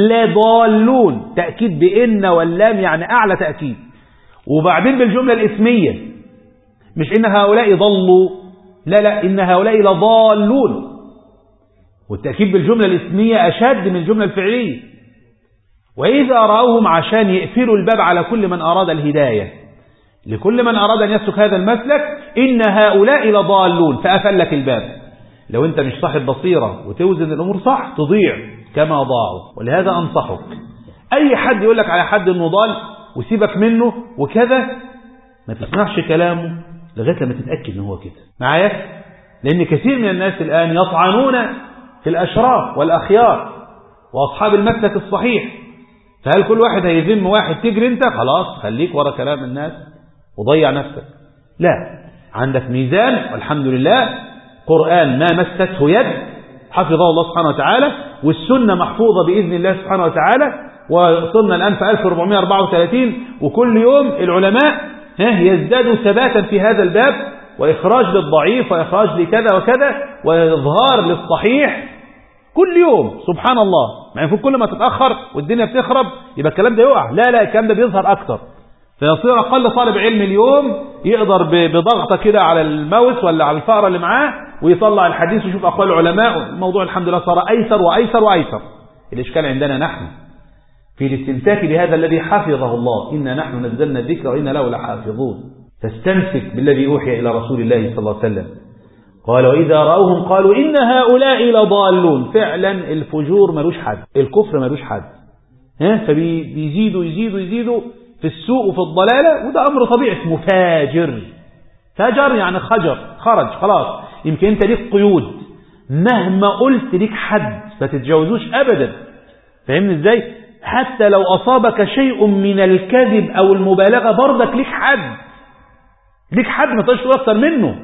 لضالون تأكيد بإن واللام يعني أعلى تأكيد وبعدين بالجملة الإسمية مش إن هؤلاء ضلوا لا لا إن هؤلاء لضالون والتأكيد بالجملة الإسمية أشد من الجملة الفعلية وإذا رأوهم عشان يقفلوا الباب على كل من أراد الهداية لكل من أراد أن يسلك هذا المسلك إن هؤلاء لضالون فأفل لك الباب لو أنت مش صاحب بصيرة وتوزن الأمور صح تضيع كما ضاعوا ولهذا أنصحك أي حد يقول لك على حد أنه ضال وسيبك منه وكذا ما تسمعش كلامه لغاية لما تتأكد أنه هو كده معايا لأن كثير من الناس الآن يطعنون في الأشراف والأخيار وأصحاب المسلك الصحيح فهل كل واحد هيذم واحد تجري انت خلاص خليك ورا كلام الناس وضيع نفسك لا عندك ميزان والحمد لله قرآن ما مسته يد حفظه الله سبحانه وتعالى والسنة محفوظة بإذن الله سبحانه وتعالى وصلنا الآن في 1434 وكل يوم العلماء يزدادوا ثباتا في هذا الباب وإخراج للضعيف وإخراج لكذا وكذا وإظهار للصحيح كل يوم سبحان الله ما يكون كل ما تتأخر والدنيا بتخرب يبقى الكلام ده يقع لا لا الكلام ده بيظهر أكتر فيصير أقل طالب علم اليوم يقدر بضغطة كده على الماوس ولا على الفأرة اللي معاه ويطلع الحديث ويشوف أقوال العلماء الموضوع الحمد لله صار أيسر وأيسر وأيسر الإشكال عندنا نحن في الاستمساك بهذا الذي حفظه الله إنا نحن نزلنا الذكر وإنا له لحافظون فاستمسك بالذي أوحي إلى رسول الله صلى الله عليه وسلم قال وإذا رأوهم قالوا إن هؤلاء لضالون فعلا الفجور ملوش حد الكفر ملوش حد ها فبيزيدوا يزيدوا يزيدوا في السوء وفي الضلالة وده أمر طبيعي اسمه فاجر فاجر يعني خجر خرج خلاص يمكن أنت ليك قيود مهما قلت ليك حد ما تتجاوزوش أبدا فاهمني ازاي حتى لو أصابك شيء من الكذب أو المبالغة برضك ليك حد ليك حد ما تقدرش تقول أكتر منه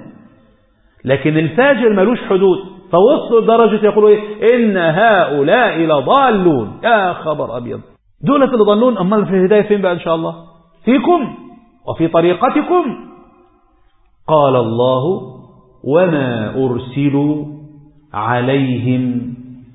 لكن الفاجر ملوش حدود فوصلوا لدرجة يقولوا إيه إن هؤلاء لضالون يا خبر أبيض دولة اللي ضلون أمال في الهداية فين بقى إن شاء الله فيكم وفي طريقتكم قال الله وما أرسلوا عليهم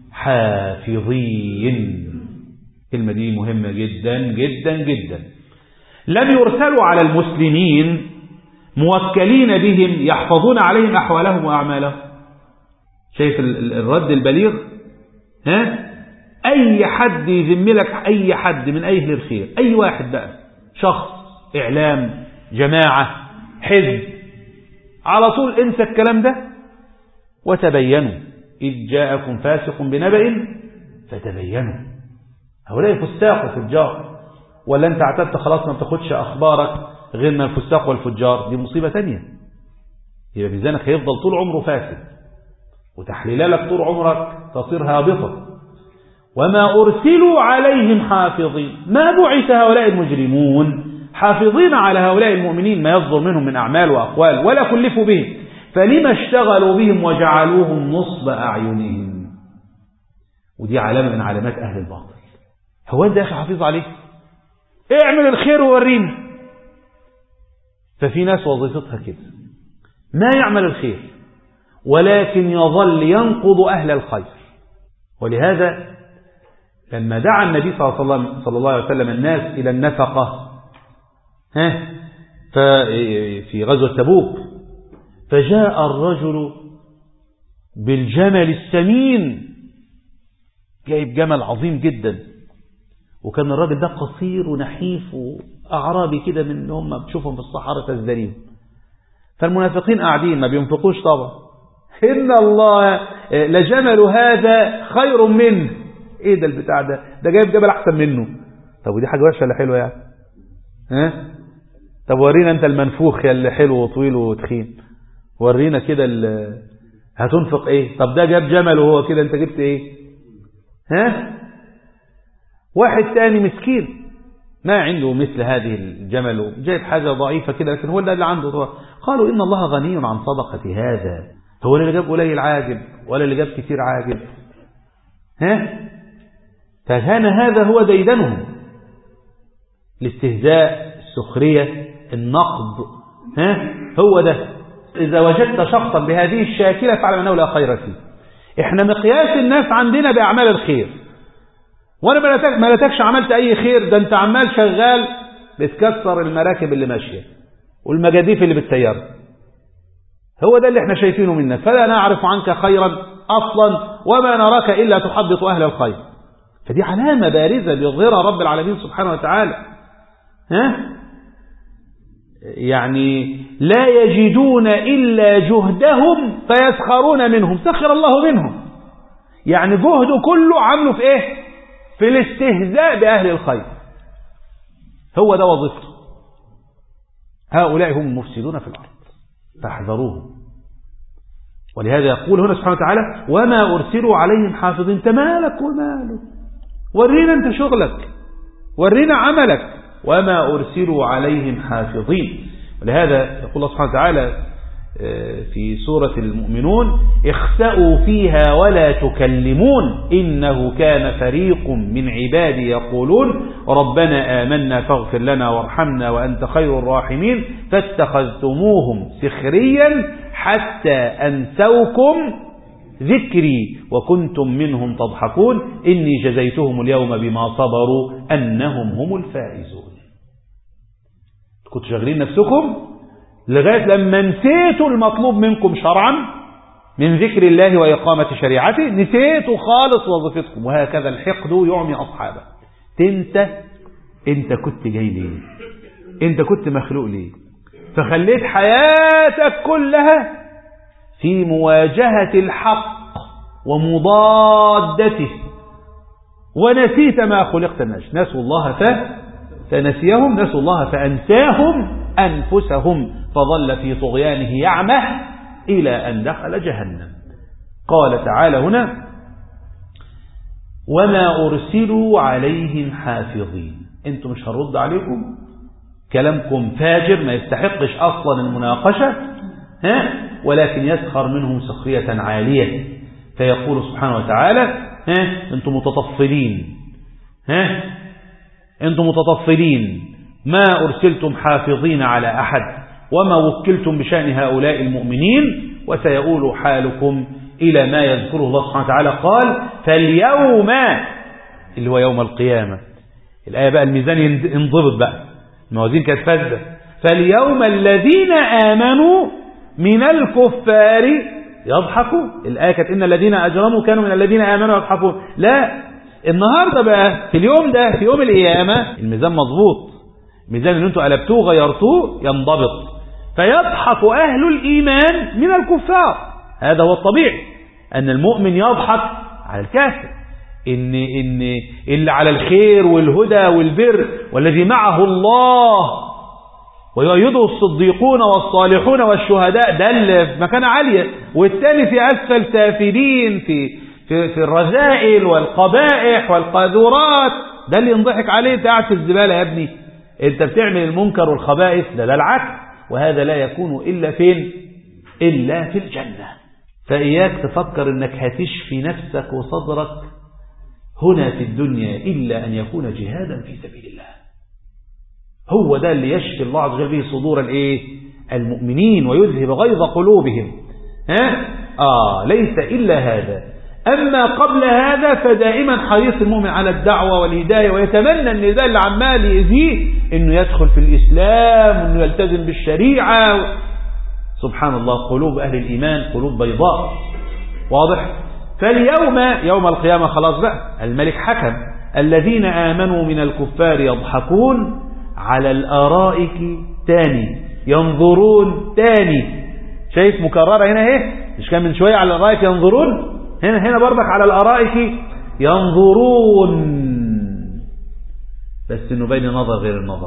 حافظين الكلمة دي مهمة جدا جدا جدا لم يرسلوا على المسلمين موكلين بهم يحفظون عليهم أحوالهم وأعمالهم شايف الرد البليغ ها أي حد يذم لك أي حد من أهل الخير أي واحد بقى شخص إعلام جماعة حزب على طول انسى الكلام ده وتبينوا إذ جاءكم فاسق بنبأ فتبينوا هؤلاء فساق وفجار ولا انت اعتدت خلاص ما بتاخدش اخبارك غير من الفساق والفجار دي مصيبة تانية يبقى ميزانك هيفضل طول عمره فاسد وتحليلك طول عمرك تصير هابطة وما أرسلوا عليهم حافظين ما بعث هؤلاء المجرمون حافظين على هؤلاء المؤمنين ما يصدر منهم من أعمال وأقوال ولا كلفوا به فلما اشتغلوا بهم وجعلوهم نصب أعينهم ودي علامة من علامات أهل الباطل هو أنت يا أخي حافظ عليه اعمل الخير وورينا ففي ناس وظيفتها كده ما يعمل الخير ولكن يظل ينقض أهل الخير ولهذا لما دعا النبي صلى الله عليه وسلم الناس إلى النفقة ها في غزوة تبوك فجاء الرجل بالجمل السمين جايب جمل عظيم جدا وكان الراجل ده قصير ونحيف وأعرابي كده من هم بتشوفهم في الصحراء تزدريهم فالمنافقين قاعدين ما بينفقوش طبعا إن الله لجمل هذا خير منه ايه ده البتاع ده ده جايب جبل احسن منه طب ودي حاجه وحشه ولا حلوه يعني ها طب ورينا انت المنفوخ يا اللي حلو وطويل وتخين ورينا كده هتنفق ايه طب ده جاب جمل وهو كده انت جبت ايه ها واحد تاني مسكين ما عنده مثل هذه الجمل جايب حاجة ضعيفة كده لكن هو ده اللي عنده طبعا. قالوا إن الله غني عن صدقة هذا هو اللي جاب قليل عاجب ولا اللي جاب كتير عاجب ها فكان هذا هو ديدنهم الاستهزاء السخرية النقد ها هو ده إذا وجدت شخصا بهذه الشاكلة فاعلم أنه لا خير فيه احنا مقياس الناس عندنا بأعمال الخير وانا ما لتكش عملت اي خير ده انت عمال شغال بتكسر المراكب اللي ماشية والمجاديف اللي بتسير هو ده اللي احنا شايفينه منك فلا نعرف عنك خيرا اصلا وما نراك الا تحبط اهل الخير فدي علامة بارزة بيظهرها رب العالمين سبحانه وتعالى ها يعني لا يجدون إلا جهدهم فيسخرون منهم سخر الله منهم يعني جهده كله عمله في ايه في الاستهزاء بأهل الخير هو ده وظيفته هؤلاء هم المفسدون في الأرض فاحذروهم ولهذا يقول هنا سبحانه وتعالى وما أرسلوا عليهم حافظين انت مالك وماله ورينا انت شغلك ورينا عملك وما أرسلوا عليهم حافظين ولهذا يقول الله سبحانه وتعالى في سورة المؤمنون اخسأوا فيها ولا تكلمون إنه كان فريق من عبادي يقولون ربنا آمنا فاغفر لنا وارحمنا وأنت خير الراحمين فاتخذتموهم سخريا حتى أنسوكم ذكري وكنتم منهم تضحكون إني جزيتهم اليوم بما صبروا أنهم هم الفائزون كنتوا شغالين نفسكم لغاية لما نسيتوا المطلوب منكم شرعا من ذكر الله وإقامة شريعته نسيتوا خالص وظيفتكم وهكذا الحقد يعمي أصحابه تنسى انت كنت جاي ليه انت كنت مخلوق ليه فخليت حياتك كلها في مواجهة الحق ومضادته ونسيت ما خلقت الناس نسوا الله ف... فنسيهم نسوا الله فأنساهم أنفسهم فظل في طغيانه يعمه إلى أن دخل جهنم قال تعالى هنا وما أرسلوا عليهم حافظين انتم مش هنرد عليكم كلامكم فاجر ما يستحقش أصلا المناقشة ها ولكن يسخر منهم سخرية عالية فيقول سبحانه وتعالى ها انتم متطفلين ها انتم متطفلين ما أرسلتم حافظين على أحد وما وكلتم بشأن هؤلاء المؤمنين وسيقول حالكم إلى ما يذكره الله سبحانه وتعالى قال فاليوم اللي هو يوم القيامة الآية بقى الميزان ينضبط بقى الموازين كانت فاسدة فاليوم الذين آمنوا من الكفار يضحكوا الآية كانت إن الذين أجرموا كانوا من الذين آمنوا يضحكون لا النهاردة بقى في اليوم ده في يوم القيامة الميزان مظبوط الميزان اللي انتوا قلبتوه غيرتوه ينضبط فيضحك أهل الإيمان من الكفار هذا هو الطبيعي أن المؤمن يضحك على الكافر إن, إن اللي على الخير والهدى والبر والذي معه الله ويؤيده الصديقون والصالحون والشهداء ده اللي في مكانة عالية والتاني في أسفل سافلين في, في, في الرذائل والقبائح والقاذورات ده اللي ينضحك عليه انت قاعد في الزبالة يا ابني انت بتعمل المنكر والخبائث ده ده العكس وهذا لا يكون إلا فين إلا في الجنة فإياك تفكر أنك هتشفي نفسك وصدرك هنا في الدنيا إلا أن يكون جهادا في سبيل الله هو ده اللي يشفي الله عز وجل به صدور الايه المؤمنين ويذهب غيظ قلوبهم ها آه ليس إلا هذا أما قبل هذا فدائما حريص المؤمن على الدعوة والهداية ويتمنى أن ده اللي عمال يأذيه أنه يدخل في الإسلام وأنه يلتزم بالشريعة سبحان الله قلوب أهل الإيمان قلوب بيضاء واضح فاليوم يوم القيامة خلاص بقى الملك حكم الذين آمنوا من الكفار يضحكون على الأرائك تاني ينظرون تاني شايف مكررة هنا اهي مش كان من شوية على الأرائك ينظرون هنا هنا برضك على الأرائك ينظرون بس النبالي نظر غير النظر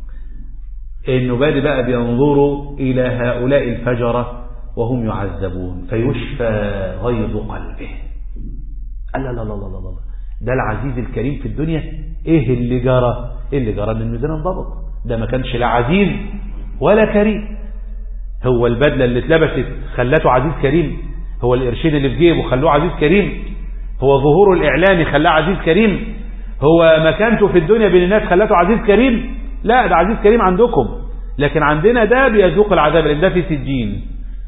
النبالي بقى بينظروا إلى هؤلاء الفجرة وهم يعذبون فيشفى غيظ قلبه لا لا لا لا لا لا ده العزيز الكريم في الدنيا ايه اللي جرى ايه اللي جرى ان الميزان انضبط ده ما كانش لا عزيز ولا كريم هو البدله اللي اتلبست خلته عزيز كريم هو القرشين اللي في جيبه خلوه عزيز كريم هو ظهوره الاعلامي خلاه عزيز كريم هو مكانته في الدنيا بين الناس خلته عزيز كريم لا ده عزيز كريم عندكم لكن عندنا ده بيذوق العذاب لان ده في سجين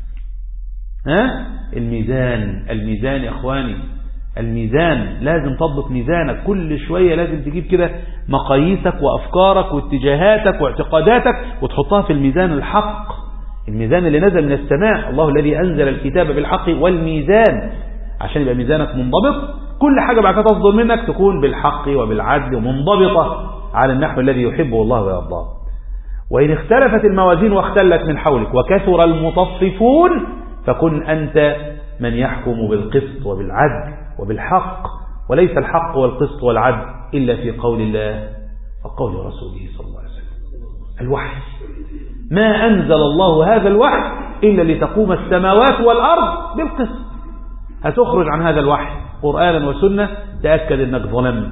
ها الميزان الميزان يا اخواني الميزان لازم تضبط ميزانك كل شوية لازم تجيب كده مقاييسك وأفكارك واتجاهاتك واعتقاداتك وتحطها في الميزان الحق الميزان اللي نزل من السماء الله الذي أنزل الكتاب بالحق والميزان عشان يبقى ميزانك منضبط كل حاجة بعد كده تصدر منك تكون بالحق وبالعدل ومنضبطة على النحو الذي يحبه الله ويرضاه وإن اختلفت الموازين واختلت من حولك وكثر المتصفون فكن أنت من يحكم بالقسط وبالعدل وبالحق وليس الحق والقسط والعدل إلا في قول الله وقول رسوله صلى الله عليه وسلم الوحي ما أنزل الله هذا الوحي إلا لتقوم السماوات والأرض بالقسط هتخرج عن هذا الوحي قرآنا وسنة تأكد أنك ظلمت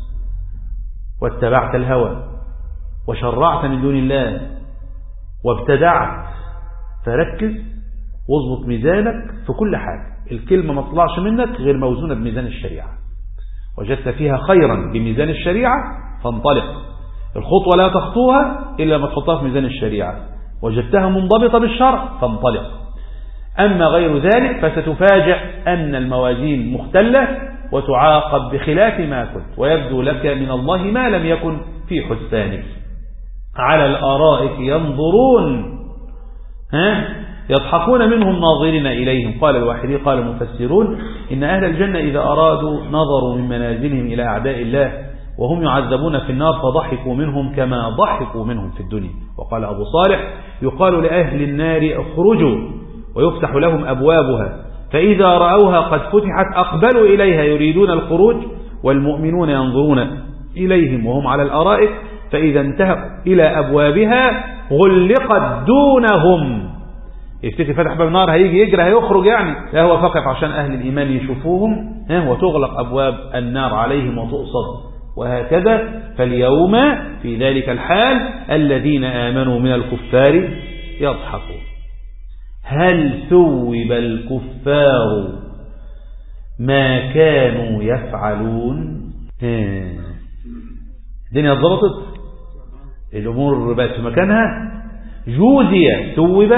واتبعت الهوى وشرعت من دون الله وابتدعت فركز واظبط ميزانك في كل حاجة الكلمة ما تطلعش منك غير موزونة بميزان الشريعة وجدت فيها خيرا بميزان الشريعة فانطلق الخطوة لا تخطوها إلا ما تحطها في ميزان الشريعة وجدتها منضبطة بالشرع فانطلق أما غير ذلك فستفاجأ أن الموازين مختلة وتعاقب بخلاف ما كنت ويبدو لك من الله ما لم يكن في حسانك على الآرائك ينظرون ها يضحكون منهم ناظرين إليهم قال الواحدي قال المفسرون إن أهل الجنة إذا أرادوا نظروا من منازلهم إلى أعداء الله وهم يعذبون في النار فضحكوا منهم كما ضحكوا منهم في الدنيا وقال أبو صالح يقال لأهل النار اخرجوا ويفتح لهم أبوابها فإذا رأوها قد فتحت أقبلوا إليها يريدون الخروج والمؤمنون ينظرون إليهم وهم على الأرائك فإذا انتهوا إلى أبوابها غلقت دونهم يفتكر فتح باب النار هيجي يجري هيخرج يعني لا هو فقط عشان أهل الإيمان يشوفوهم وتغلق أبواب النار عليهم وتؤصد وهكذا فاليوم في ذلك الحال الذين آمنوا من الكفار يضحكون هل ثوب الكفار ما كانوا يفعلون الدنيا ضبطت الأمور بقت في مكانها جوزي ثوب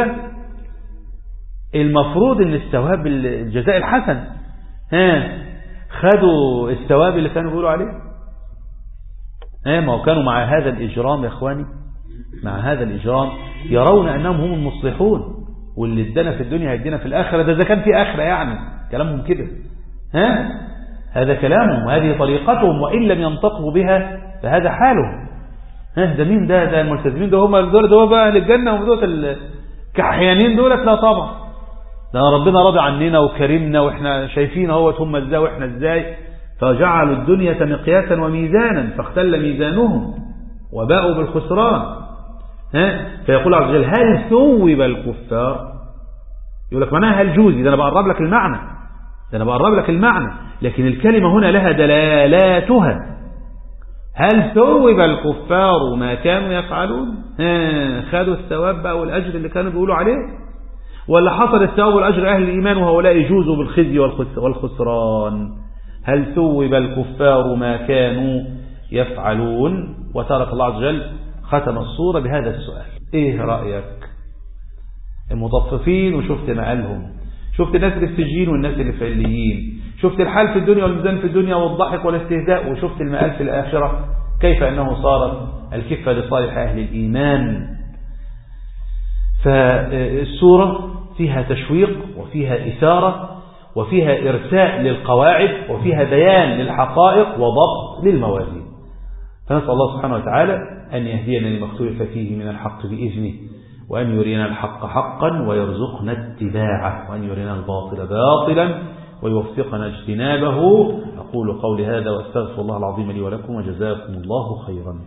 المفروض ان الثواب الجزاء الحسن ها خدوا الثواب اللي كانوا بيقولوا عليه ها ما كانوا مع هذا الإجرام يا إخواني مع هذا الإجرام يرون أنهم هم المصلحون واللي ادانا في الدنيا هيدينا في الآخرة ده إذا كان في آخرة يعني كلامهم كده ها هذا كلامهم وهذه طريقتهم وإن لم ينطقوا بها فهذا حالهم ها ده مين ده ده الملتزمين ده هم دول ده بقى أهل الجنة هم دول الكحيانين دولت لا طبعا ده ربنا راضي عننا وكرمنا واحنا شايفين اهوت هم ازاي واحنا ازاي فجعلوا الدنيا مقياسا وميزانا فاختل ميزانهم وباءوا بالخسران ها فيقول عز وجل هل ثوب الكفار يقول لك معناها هل جوزي ده انا بقرب لك المعنى ده انا بقرب لك المعنى لكن الكلمة هنا لها دلالاتها هل ثوب الكفار ما كانوا يفعلون ها خدوا الثواب بقى والأجر اللي كانوا بيقولوا عليه ولا حصل الثواب والأجر أهل الإيمان وهؤلاء يجوزوا بالخزي والخسران هل ثوب الكفار ما كانوا يفعلون وترك الله عز وجل ختم الصورة بهذا السؤال ايه رأيك المطففين وشفت مقالهم شفت الناس اللي في السجين والناس اللي في عليين شفت الحال في الدنيا والميزان في الدنيا والضحك والاستهزاء وشفت المآل في الآخرة كيف أنه صارت الكفة لصالح أهل الإيمان فالسورة فيها تشويق وفيها إثارة وفيها إرساء للقواعد وفيها بيان للحقائق وضبط للموازين فنسأل الله سبحانه وتعالى أن يهدينا لما اختلف فيه من الحق بإذنه وأن يرينا الحق حقا ويرزقنا اتباعه وأن يرينا الباطل باطلا ويوفقنا اجتنابه أقول قولي هذا وأستغفر الله العظيم لي ولكم وجزاكم الله خيرا